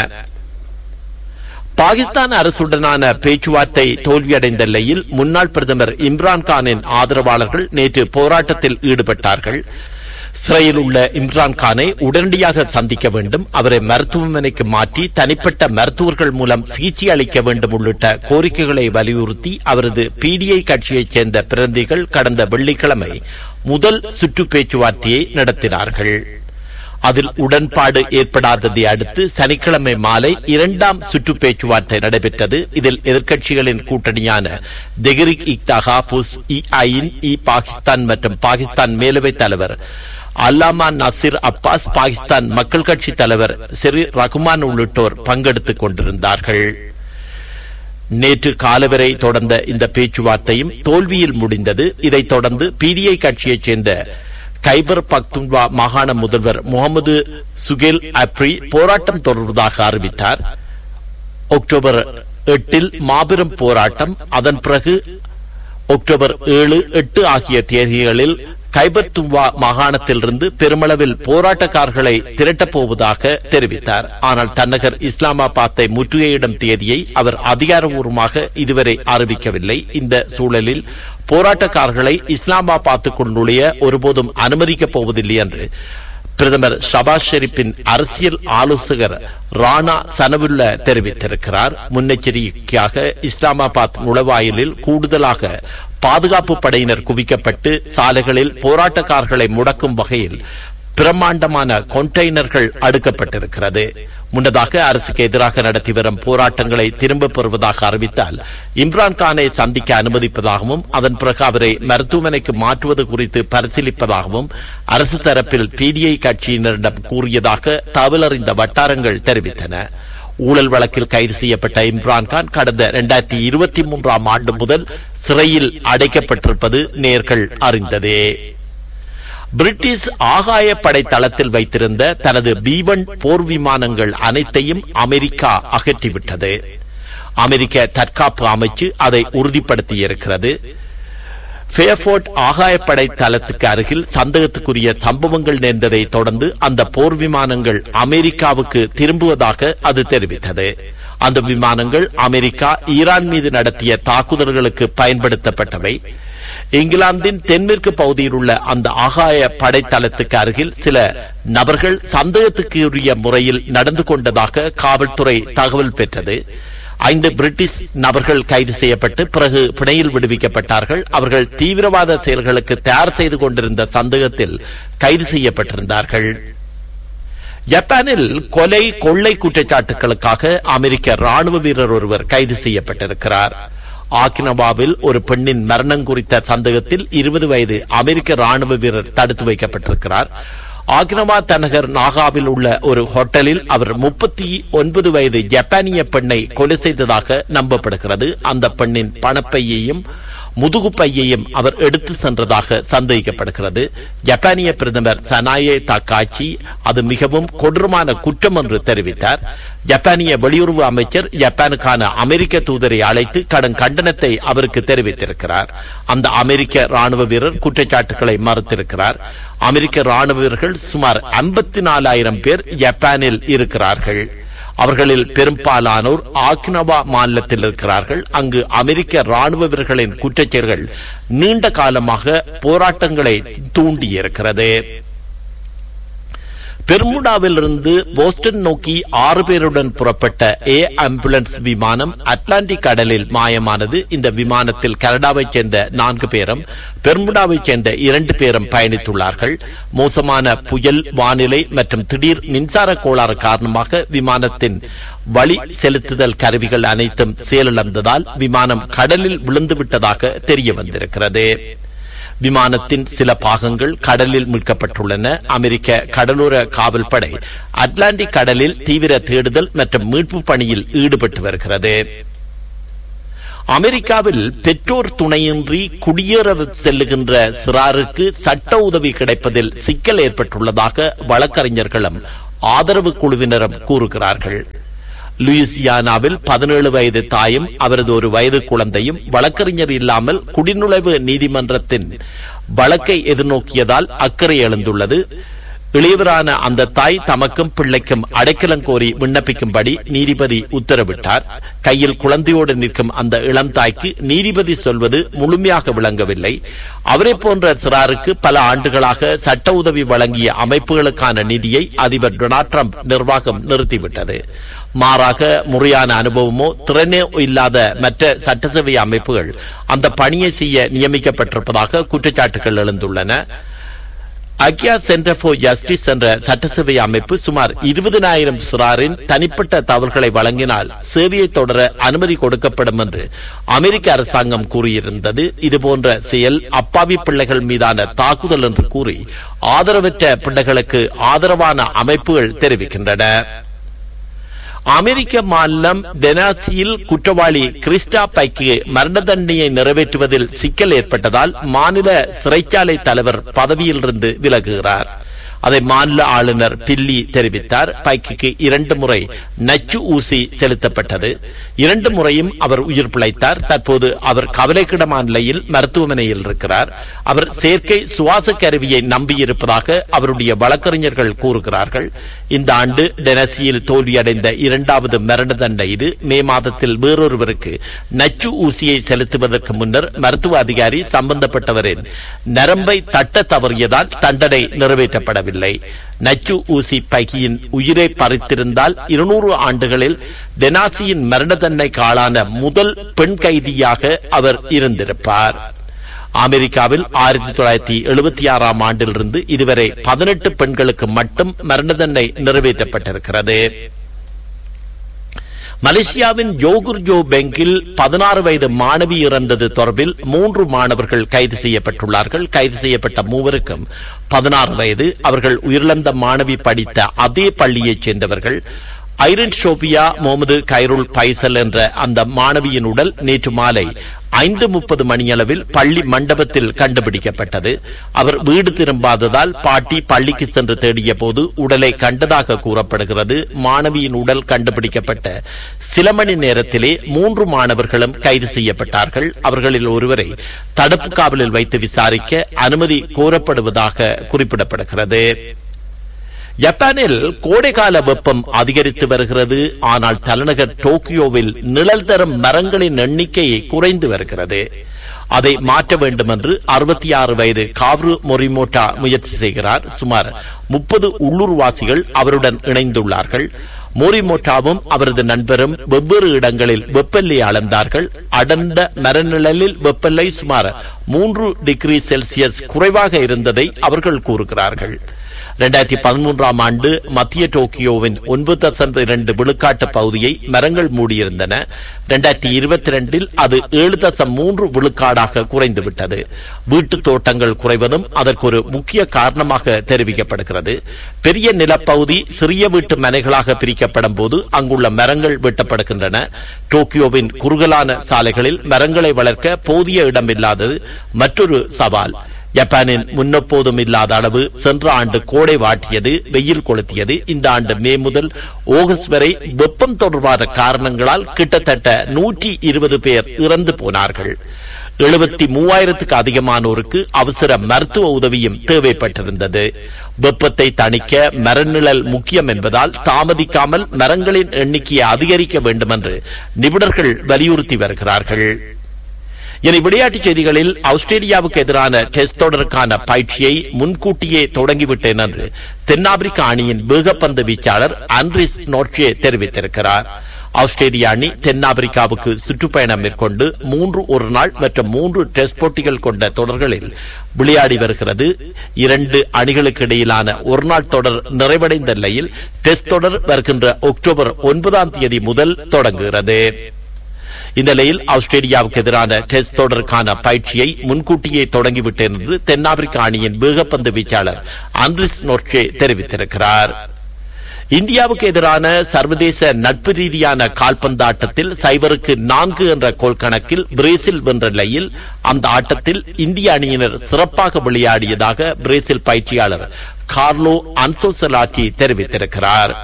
பாகிஸ்தான் அரசுடனான பேச்சுவார்த்தை தோல்வியடைந்த நிலையில் முன்னாள் பிரதமர் இம்ரான்கானின் ஆதரவாளர்கள் நேற்று போராட்டத்தில் ஈடுபட்டார்கள் சிறையில் உள்ள இம்ரான் கானை உடனடியாக சந்திக்க வேண்டும் அவரை மருத்துவமனைக்கு மாற்றி தனிப்பட்ட மருத்துவர்கள் மூலம் சிகிச்சை அளிக்க வேண்டும் உள்ளிட்ட கோரிக்கைகளை வலியுறுத்தி அவரது பிடிஐ கட்சியைச் சேர்ந்த பிரதிகள் கடந்த வெள்ளிக்கிழமை முதல் சுற்று பேச்சுவார்த்தையை நடத்தினார்கள் அதில் உடன்பாடு ஏற்படாததை அடுத்து சனிக்கிழமை மாலை இரண்டாம் சுற்று பேச்சுவார்த்தை நடைபெற்றது இதில் எதிர்க்கட்சிகளின் கூட்டணியான தெஹ்ரிக் இக்தாகா புஸ் இ ஐன் இ பாகிஸ்தான் மற்றும் பாகிஸ்தான் மேலவைத் தலைவர் அல்லாமா நசீர் அப்பாஸ் பாகிஸ்தான் மக்கள் கட்சி தலைவர் செரி ரகுமான் உள்ளிட்டோர் பங்கெடுத்துக் கொண்டிருந்தார்கள் நேற்று காலவரை தொடர்ந்த இந்த பேச்சுவார்த்தையும் தோல்வியில் முடிந்தது இதைத் தொடர்ந்து பிடிஐ கட்சியைச் சேர்ந்த கைபர் பக்துன்வா மாகாண முதல்வர் முகமது சுகேல் அப்ரி போராட்டம் தொடர்வதாக அறிவித்தார் அக்டோபர் எட்டில் மாபெரும் போராட்டம் அதன் பிறகு அக்டோபர் ஏழு எட்டு ஆகிய தேதிகளில் கைபர் துவா மாகாணத்திலிருந்து பெருமளவில் போராட்டக்காரர்களை திரட்டப் போவதாக தெரிவித்தார் ஆனால் தன்னகர் இஸ்லாமாபாத்தை முற்றுகையிடும் தேதியை அவர் அதிகாரபூர்வமாக இதுவரை அறிவிக்கவில்லை இந்த சூழலில் போராட்டக்காரர்களை இஸ்லாமாபாத்துக்குள் நுழைய ஒருபோதும் அனுமதிக்கப் போவதில்லை என்று பிரதமர் ஷபாஸ் ஷெரீப்பின் அரசியல் ஆலோசகர் ராணா சனவுல்ல தெரிவித்திருக்கிறார் முன்னெச்சரிக்கையாக இஸ்லாமாபாத் நுழைவாயிலில் கூடுதலாக பாதுகாப்பு படையினர் குவிக்கப்பட்டு சாலைகளில் போராட்டக்காரர்களை முடக்கும் வகையில் பிரம்மாண்டமான கொண்டெய்னர்கள் அடுக்கப்பட்டிருக்கிறது முன்னதாக அரசுக்கு எதிராக நடத்தி வரும் போராட்டங்களை திரும்பப் பெறுவதாக அறிவித்தால் இம்ரான்கானை சந்திக்க அனுமதிப்பதாகவும் அதன் பிறகு அவரை மருத்துவமனைக்கு மாற்றுவது குறித்து பரிசீலிப்பதாகவும் அரசு தரப்பில் பிடிஐ கட்சியினரிடம் கூறியதாக தகவலறிந்த வட்டாரங்கள் தெரிவித்தன ஊழல் வழக்கில் கைது செய்யப்பட்ட இம்ரான்கான் கடந்த இரண்டாயிரத்தி இருபத்தி மூன்றாம் ஆண்டு முதல் சிறையில் அடைக்கப்பட்டிருப்பது நேர்கள் அறிந்ததே பிரிட்டிஷ் ஆகாயப்படை தளத்தில் வைத்திருந்த தனது பி ஒன் போர் விமானங்கள் அனைத்தையும் அமெரிக்கா அகற்றிவிட்டது அமெரிக்க தற்காப்பு அமைச்சு அதை உறுதிப்படுத்தியிருக்கிறது ஃபேர்போர்ட் ஆகாயப்படை தளத்துக்கு அருகில் சந்தேகத்துக்குரிய சம்பவங்கள் நேர்ந்ததை தொடர்ந்து அந்த போர் விமானங்கள் அமெரிக்காவுக்கு திரும்புவதாக அது தெரிவித்தது அந்த விமானங்கள் அமெரிக்கா ஈரான் மீது நடத்திய தாக்குதல்களுக்கு பயன்படுத்தப்பட்டவை இங்கிலாந்தின் தென்மேற்கு பகுதியில் உள்ள அந்த ஆகாய படைத்தளத்துக்கு அருகில் சில நபர்கள் சந்தேகத்துக்குரிய முறையில் நடந்து கொண்டதாக காவல்துறை தகவல் பெற்றது ஐந்து பிரிட்டிஷ் நபர்கள் கைது செய்யப்பட்டு பிறகு பிணையில் விடுவிக்கப்பட்டார்கள் அவர்கள் தீவிரவாத செயல்களுக்கு தயார் செய்து கொண்டிருந்த சந்தேகத்தில் கைது செய்யப்பட்டிருந்தார்கள் ஜப்பானில் கொலை கொள்ளை குற்றச்சாட்டுகளுக்காக அமெரிக்க ராணுவ வீரர் ஒருவர் கைது செய்யப்பட்டிருக்கிறார் ஆக்கினவாவில் ஒரு பெண்ணின் மரணம் குறித்த சந்தேகத்தில் இருபது வயது அமெரிக்க ராணுவ வீரர் தடுத்து வைக்கப்பட்டிருக்கிறார் ஆக்னவா தனகர் நாகாவில் உள்ள ஒரு ஹோட்டலில் அவர் முப்பத்தி ஒன்பது வயது ஜப்பானிய பெண்ணை கொலை செய்ததாக நம்பப்படுகிறது அந்த பெண்ணின் பணப்பையையும் முதுகு பையையும் அவர் எடுத்து சென்றதாக சந்தேகிக்கப்படுகிறது ஜப்பானிய பிரதமர் சனாயே தாக்காச்சி அது மிகவும் கொடூரமான குற்றம் என்று தெரிவித்தார் ஜப்பானிய வெளியுறவு அமைச்சர் ஜப்பானுக்கான அமெரிக்க தூதரை அழைத்து கடும் கண்டனத்தை அவருக்கு தெரிவித்திருக்கிறார் அந்த அமெரிக்க ராணுவ வீரர் குற்றச்சாட்டுகளை மறுத்திருக்கிறார் அமெரிக்க ராணுவ வீரர்கள் சுமார் ஐம்பத்தி நாலாயிரம் பேர் ஜப்பானில் இருக்கிறார்கள் அவர்களில் பெரும்பாலானோர் ஆக்கினவா மாநிலத்தில் இருக்கிறார்கள் அங்கு அமெரிக்க ராணுவ வீரர்களின் குற்றச்செயல்கள் நீண்ட காலமாக போராட்டங்களை தூண்டியிருக்கிறது பெர்முடாவிலிருந்து போஸ்டன் நோக்கி ஆறு பேருடன் புறப்பட்ட ஏ ஆம்புலன்ஸ் விமானம் அட்லாண்டிக் கடலில் மாயமானது இந்த விமானத்தில் கனடாவைச் சேர்ந்த நான்கு பேரும் பெர்முடாவைச் சேர்ந்த இரண்டு பேரும் பயணித்துள்ளார்கள் மோசமான புயல் வானிலை மற்றும் திடீர் மின்சார கோளாறு காரணமாக விமானத்தின் வழி செலுத்துதல் கருவிகள் அனைத்தும் செயலிழந்ததால் விமானம் கடலில் விழுந்துவிட்டதாக தெரிய வந்திருக்கிறது விமானத்தின் சில பாகங்கள் கடலில் மீட்கப்பட்டுள்ளன அமெரிக்க கடலோர காவல் படை அட்லாண்டிக் கடலில் தீவிர தேடுதல் மற்றும் மீட்பு பணியில் ஈடுபட்டு வருகிறது அமெரிக்காவில் பெற்றோர் துணையின்றி குடியேற செல்லுகின்ற சிறாருக்கு சட்ட உதவி கிடைப்பதில் சிக்கல் ஏற்பட்டுள்ளதாக வழக்கறிஞர்களும் ஆதரவு குழுவினரும் கூறுகிறார்கள் லூயிசியானாவில் பதினேழு வயது தாயும் அவரது ஒரு வயது குழந்தையும் வழக்கறிஞர் இல்லாமல் குடிநுழைவு நீதிமன்றத்தின் வழக்கை எதிர்நோக்கியதால் அக்கறை எழுந்துள்ளது இளையவரான அந்த தாய் தமக்கும் பிள்ளைக்கும் அடைக்கலம் கோரி விண்ணப்பிக்கும்படி நீதிபதி உத்தரவிட்டார் கையில் குழந்தையோடு நிற்கும் அந்த இளம் தாய்க்கு நீதிபதி சொல்வது முழுமையாக விளங்கவில்லை அவரை போன்ற சிறாருக்கு பல ஆண்டுகளாக சட்ட உதவி வழங்கிய அமைப்புகளுக்கான நிதியை அதிபர் டொனால்ட் ட்ரம்ப் நிர்வாகம் நிறுத்திவிட்டது மாறாக முறையான அனுபவமோ திறனோ இல்லாத மற்ற சட்டசபை அமைப்புகள் அந்த பணியை செய்ய நியமிக்கப்பட்டிருப்பதாக குற்றச்சாட்டுகள் எழுந்துள்ளன அக்யா சென்டர் ஃபார் ஜஸ்டிஸ் என்ற சட்டசபை அமைப்பு சுமார் இருபதனாயிரம் சிறாரின் தனிப்பட்ட தவறுகளை வழங்கினால் சேவையை தொடர அனுமதி கொடுக்கப்படும் என்று அமெரிக்க அரசாங்கம் கூறியிருந்தது இதுபோன்ற செயல் அப்பாவி பிள்ளைகள் மீதான தாக்குதல் என்று கூறி ஆதரவற்ற பிள்ளைகளுக்கு ஆதரவான அமைப்புகள் தெரிவிக்கின்றன அமெரிக்க மாநிலம் டெனாசியில் குற்றவாளி கிறிஸ்டா பைக்கு மரண தண்டனையை நிறைவேற்றுவதில் சிக்கல் ஏற்பட்டதால் மாநில சிறைச்சாலை தலைவர் பதவியிலிருந்து விலகுகிறார் அதை மாநில ஆளுநர் பில்லி தெரிவித்தார் பைக்கு இரண்டு முறை நச்சு ஊசி செலுத்தப்பட்டது இரண்டு முறையும் அவர் உயிர் பிழைத்தார் தற்போது அவர் கவலைக்கிடமான நிலையில் மருத்துவமனையில் இருக்கிறார் அவர் செயற்கை சுவாச கருவியை நம்பியிருப்பதாக அவருடைய வழக்கறிஞர்கள் கூறுகிறார்கள் இந்த ஆண்டு டெனசியில் தோல்வியடைந்த இரண்டாவது மரண தண்டனை இது மே மாதத்தில் வேறொருவருக்கு நச்சு ஊசியை செலுத்துவதற்கு முன்னர் மருத்துவ அதிகாரி சம்பந்தப்பட்டவரின் நரம்பை தட்ட தவறியதால் தண்டனை நிறைவேற்றப்படவில்லை நச்சு ஊசி பைகியின் உயிரை பறித்திருந்தால் இருநூறு ஆண்டுகளில் டெனாசியின் மரண தண்டனைக்கு ஆளான முதல் பெண் கைதியாக அவர் இருந்திருப்பார் அமெரிக்காவில் ஆயிரத்தி தொள்ளாயிரத்தி எழுபத்தி ஆறாம் ஆண்டிலிருந்து இதுவரை பதினெட்டு பெண்களுக்கு மட்டும் மரண தண்டனை நிறைவேற்றப்பட்டிருக்கிறது மலேசியாவின் ஜோகுர்ஜோ பெங்கில் பதினாறு வயது மாணவி இறந்தது தொடர்பில் மூன்று மாணவர்கள் கைது செய்யப்பட்டுள்ளார்கள் கைது செய்யப்பட்ட மூவருக்கும் பதினாறு வயது அவர்கள் உயிரிழந்த மாணவி படித்த அதே பள்ளியைச் சேர்ந்தவர்கள் ஐரன் ஷோபியா முகமது கைருல் பைசல் என்ற அந்த மாணவியின் உடல் நேற்று மாலை ஐந்து முப்பது மணியளவில் பள்ளி மண்டபத்தில் கண்டுபிடிக்கப்பட்டது அவர் வீடு திரும்பாததால் பாட்டி பள்ளிக்கு சென்று தேடிய போது உடலை கண்டதாக கூறப்படுகிறது மாணவியின் உடல் கண்டுபிடிக்கப்பட்ட சில மணி நேரத்திலே மூன்று மாணவர்களும் கைது செய்யப்பட்டார்கள் அவர்களில் ஒருவரை தடுப்பு காவலில் வைத்து விசாரிக்க அனுமதி கோரப்படுவதாக குறிப்பிடப்படுகிறது ஜப்பானில் கோடைகால வெப்பம் அதிகரித்து வருகிறது ஆனால் தலைநகர் டோக்கியோவில் நிழல் தரும் மரங்களின் எண்ணிக்கை குறைந்து வருகிறது அதை மாற்ற வேண்டும் என்று அறுபத்தி ஆறு வயது காவ்ரு மொரிமோட்டா முயற்சி செய்கிறார் சுமார் முப்பது உள்ளூர்வாசிகள் அவருடன் இணைந்துள்ளார்கள் மோரிமோட்டாவும் அவரது நண்பரும் வெவ்வேறு இடங்களில் வெப்பெல்லை அளந்தார்கள் அடர்ந்த மரநிழலில் வெப்பெல்லை சுமார் மூன்று டிகிரி செல்சியஸ் குறைவாக இருந்ததை அவர்கள் கூறுகிறார்கள் இரண்டாயிரத்தி பதிமூன்றாம் ஆண்டு மத்திய டோக்கியோவின் ஒன்பது தசம் இரண்டு விழுக்காட்டு பகுதியை மரங்கள் மூடியிருந்தன இரண்டாயிரத்தி இருபத்தி ரெண்டில் அது ஏழு தசம் மூன்று விழுக்காடாக குறைந்துவிட்டது வீட்டு தோட்டங்கள் குறைவதும் அதற்கு ஒரு முக்கிய காரணமாக தெரிவிக்கப்படுகிறது பெரிய நிலப்பகுதி சிறிய வீட்டு மனைகளாக பிரிக்கப்படும் போது அங்குள்ள மரங்கள் வெட்டப்படுகின்றன டோக்கியோவின் குறுகலான சாலைகளில் மரங்களை வளர்க்க போதிய இடம் இல்லாதது மற்றொரு சவால் ஜப்பானின் முன்னெப்போதும் இல்லாத அளவு சென்ற ஆண்டு கோடை வாட்டியது வெயில் கொளுத்தியது இந்த ஆண்டு மே முதல் ஆகஸ்ட் வரை வெப்பம் தொடர்பான காரணங்களால் கிட்டத்தட்ட நூற்றி இருபது பேர் இறந்து போனார்கள் எழுபத்தி மூவாயிரத்துக்கு அதிகமானோருக்கு அவசர மருத்துவ உதவியும் தேவைப்பட்டிருந்தது வெப்பத்தை தணிக்க மரநிழல் முக்கியம் என்பதால் தாமதிக்காமல் மரங்களின் எண்ணிக்கையை அதிகரிக்க வேண்டும் என்று நிபுணர்கள் வலியுறுத்தி வருகிறார்கள் இனி விளையாட்டுச் செய்திகளில் ஆஸ்திரேலியாவுக்கு எதிரான டெஸ்ட் தொடருக்கான பயிற்சியை முன்கூட்டியே தொடங்கிவிட்டேன் என்று தென்னாப்பிரிக்க அணியின் வேகப்பந்து வீச்சாளர் அன்ரிஸ் நோர்ச்சே தெரிவித்திருக்கிறார் ஆஸ்திரேலிய அணி தென்னாப்பிரிக்காவுக்கு சுற்றுப்பயணம் மேற்கொண்டு மூன்று ஒரு நாள் மற்றும் மூன்று டெஸ்ட் போட்டிகள் கொண்ட தொடர்களில் விளையாடி வருகிறது இரண்டு அணிகளுக்கு இடையிலான ஒருநாள் தொடர் நிறைவடைந்த நிலையில் டெஸ்ட் தொடர் வருகின்ற அக்டோபர் ஒன்பதாம் தேதி முதல் தொடங்குகிறது இந்த நிலையில் ஆஸ்திரேலியாவுக்கு எதிரான டெஸ்ட் தொடருக்கான பயிற்சியை முன்கூட்டியே தொடங்கிவிட்டேன் என்று தென்னாப்பிரிக்க அணியின் வேகப்பந்து வீச்சாளர் அன்ரிஸ் நோர்ச்சே தெரிவித்திருக்கிறார் இந்தியாவுக்கு எதிரான சர்வதேச நட்பு ரீதியான கால்பந்தாட்டத்தில் சைபருக்கு நான்கு என்ற கோல் கணக்கில் பிரேசில் வென்ற நிலையில் அந்த ஆட்டத்தில் இந்திய அணியினர் சிறப்பாக விளையாடியதாக பிரேசில் பயிற்சியாளர் கார்லோ அன்சோசலாட்டி தெரிவித்திருக்கிறார்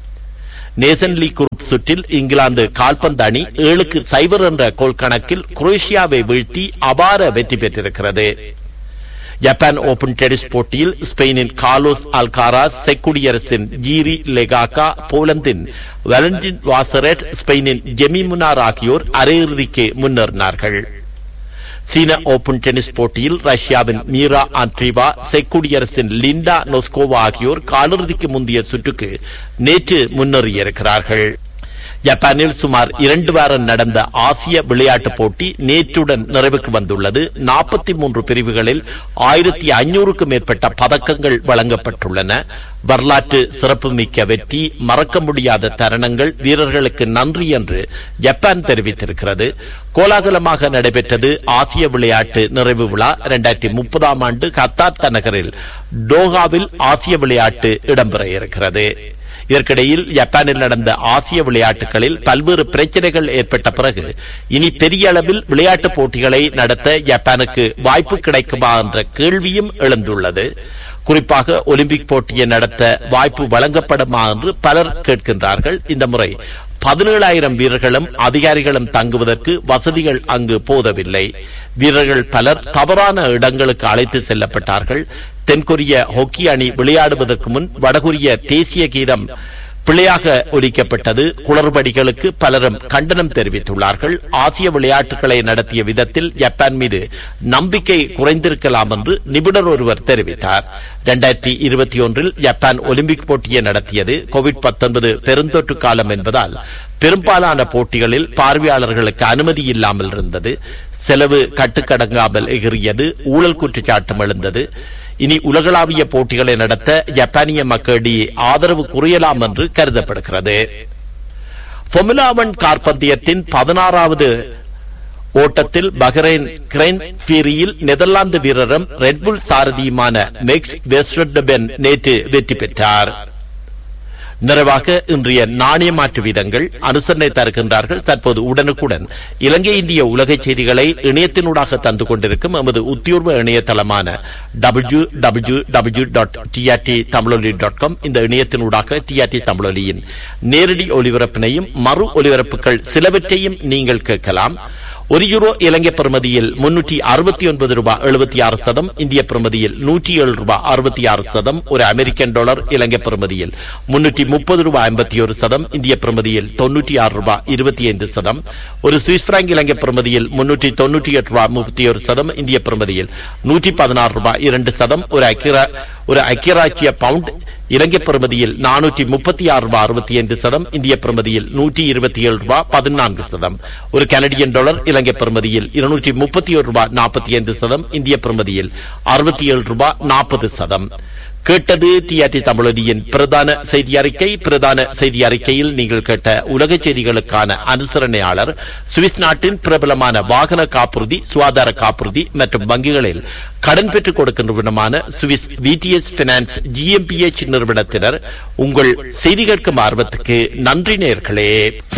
நேசன் லீக் குரூப் சுற்றில் இங்கிலாந்து கால்பந்து அணி ஏழுக்கு சைபர் என்ற கோல் கணக்கில் குரோஷியாவை வீழ்த்தி அபார வெற்றி பெற்றிருக்கிறது ஜப்பான் ஓபன் டென்னிஸ் போட்டியில் ஸ்பெயினின் கார்லோஸ் அல்காராஸ் செக் குடியரசின் ஜீரி லெகாக்கா போலந்தின் வேலண்டின் வாசரெட் ஸ்பெயினின் ஜெமி முனார் ஆகியோர் அரையிறுதிக்கு முன்னேறினார்கள் சீன ஓபன் டென்னிஸ் போட்டியில் ரஷ்யாவின் மீரா ஆண்ட்ரிவா செக் குடியரசின் லிண்டா நொஸ்கோவா ஆகியோர் காலிறுதிக்கு முந்தைய சுற்றுக்கு நேற்று முன்னேறியிருக்கிறார்கள் ஜப்பானில் சுமார் இரண்டு வாரம் நடந்த ஆசிய விளையாட்டுப் போட்டி நேற்றுடன் நிறைவுக்கு வந்துள்ளது நாற்பத்தி மூன்று பிரிவுகளில் ஆயிரத்தி ஐநூறுக்கும் மேற்பட்ட பதக்கங்கள் வழங்கப்பட்டுள்ளன வரலாற்று சிறப்புமிக்க வெற்றி மறக்க முடியாத தருணங்கள் வீரர்களுக்கு நன்றி என்று ஜப்பான் தெரிவித்திருக்கிறது கோலாகலமாக நடைபெற்றது ஆசிய விளையாட்டு நிறைவு விழா இரண்டாயிரத்தி முப்பதாம் ஆண்டு கத்தார் நகரில் டோஹாவில் ஆசிய விளையாட்டு இடம்பெற இருக்கிறது இதற்கிடையில் ஜப்பானில் நடந்த ஆசிய விளையாட்டுகளில் பல்வேறு பிரச்சனைகள் ஏற்பட்ட பிறகு இனி பெரிய அளவில் விளையாட்டுப் போட்டிகளை நடத்த ஜப்பானுக்கு வாய்ப்பு கிடைக்குமா என்ற கேள்வியும் எழுந்துள்ளது குறிப்பாக ஒலிம்பிக் போட்டியை நடத்த வாய்ப்பு வழங்கப்படுமா என்று பலர் கேட்கின்றார்கள் இந்த முறை பதினேழாயிரம் வீரர்களும் அதிகாரிகளும் தங்குவதற்கு வசதிகள் அங்கு போதவில்லை வீரர்கள் பலர் தவறான இடங்களுக்கு அழைத்து செல்லப்பட்டார்கள் தென்கொரிய ஹாக்கி அணி விளையாடுவதற்கு முன் வடகொரிய தேசிய கீதம் பிழையாக ஒலிக்கப்பட்டது குளறுபடிகளுக்கு பலரும் கண்டனம் தெரிவித்துள்ளார்கள் ஆசிய விளையாட்டுகளை நடத்திய விதத்தில் ஜப்பான் மீது நம்பிக்கை குறைந்திருக்கலாம் என்று நிபுணர் ஒருவர் தெரிவித்தார் இரண்டாயிரத்தி இருபத்தி ஒன்றில் ஜப்பான் ஒலிம்பிக் போட்டியை நடத்தியது கோவிட் பத்தொன்பது பெருந்தொற்று காலம் என்பதால் பெரும்பாலான போட்டிகளில் பார்வையாளர்களுக்கு அனுமதி இல்லாமல் இருந்தது செலவு கட்டுக்கடங்காமல் எகிறியது ஊழல் குற்றச்சாட்டும் எழுந்தது இனி உலகளாவிய போட்டிகளை நடத்த ஜப்பானிய மக்களிடையே ஆதரவு குறையலாம் என்று கருதப்படுகிறது பொமுலா ஒன் கார் பந்தயத்தின் பதினாறாவது ஓட்டத்தில் பஹ்ரைன் கிரைன் ஃபீரியில் நெதர்லாந்து வீரரும் ரெட்புல் சாரதியுமான மெக்ஸ் வெஸ்டபென் நேற்று வெற்றி பெற்றார் நிறைவாக இன்றைய நாணய மாற்று வீதங்கள் அனுசரணை தருகின்றார்கள் தற்போது உடனுக்குடன் இலங்கை இந்திய உலக செய்திகளை இணையத்தினூடாக தந்து கொண்டிருக்கும் எமது உத்தியோர்வ இணையதளமான W W W dot TRT Tamiloli dot com இந்த இணையத்தினூடாக டிஆர்டி தமிழொலியின் நேரடி ஒலிபரப்பினையும் மறு ஒலிபரப்புகள் சிலவற்றையும் நீங்கள் கேட்கலாம் ஒரு யூரோ இலங்கை பிரமதியில் முன்னூற்றி அறுபத்தி ஒன்பது ரூபாய் எழுபத்தி ஆறு சதம் இந்திய பிரமதியில் நூற்றி ஏழு ரூபாய் அறுபத்தி ஆறு சதம் ஒரு அமெரிக்கன் டாலர் இலங்கை பிரமதியில் முன்னூற்றி முப்பது ரூபாய் ஐம்பத்தி ஒரு சதம் இந்திய பிரமதியில் தொன்னூற்றி ஆறு ரூபாய் இருபத்தி ஐந்து சதம் ஒரு சுவிஸ் பிராங்க் இலங்கை பிரமதியில் முன்னூற்றி தொன்னூற்றி எட்டு ரூபாய் முப்பத்தி ஒரு சதம் இந்திய பிரமதியில் நூற்றி பதினாறு ரூபாய் இரண்டு சதம் ஒரு ஐக்கிய ஒரு ஐக்கியராட்சிய பவுண்ட் இலங்கை பிரமதியில் நானூற்றி முப்பத்தி ஆறு ரூபாய் அறுபத்தி ஐந்து சதம் இந்திய பிரமதியில் நூற்றி இருபத்தி ஏழு ரூபாய் பதினான்கு சதம் ஒரு கனடியன் டாலர் இலங்கை பிரமதியில் இருநூற்றி முப்பத்தி ஒரு ரூபாய் நாற்பத்தி ஐந்து சதம் இந்திய பிரமதியில் அறுபத்தி ஏழு ரூபாய் நாற்பது சதம் கேட்டது டிஆர்டி தமிழொலியின் பிரதான செய்தி அறிக்கை பிரதான செய்தி அறிக்கையில் நீங்கள் கேட்ட உலக செய்திகளுக்கான அனுசரணையாளர் சுவிஸ் நாட்டின் பிரபலமான வாகன காப்புறுதி சுகாதார காப்புறுதி மற்றும் வங்கிகளில் கடன் பெற்றுக் கொடுக்கின்ற விதமான சுவிஸ் விடிஎஸ் பினான்ஸ் ஜிஎம்பிஎச் நிறுவனத்தினர் உங்கள் செய்தி கேட்கும் ஆர்வத்துக்கு நன்றி நேர்களே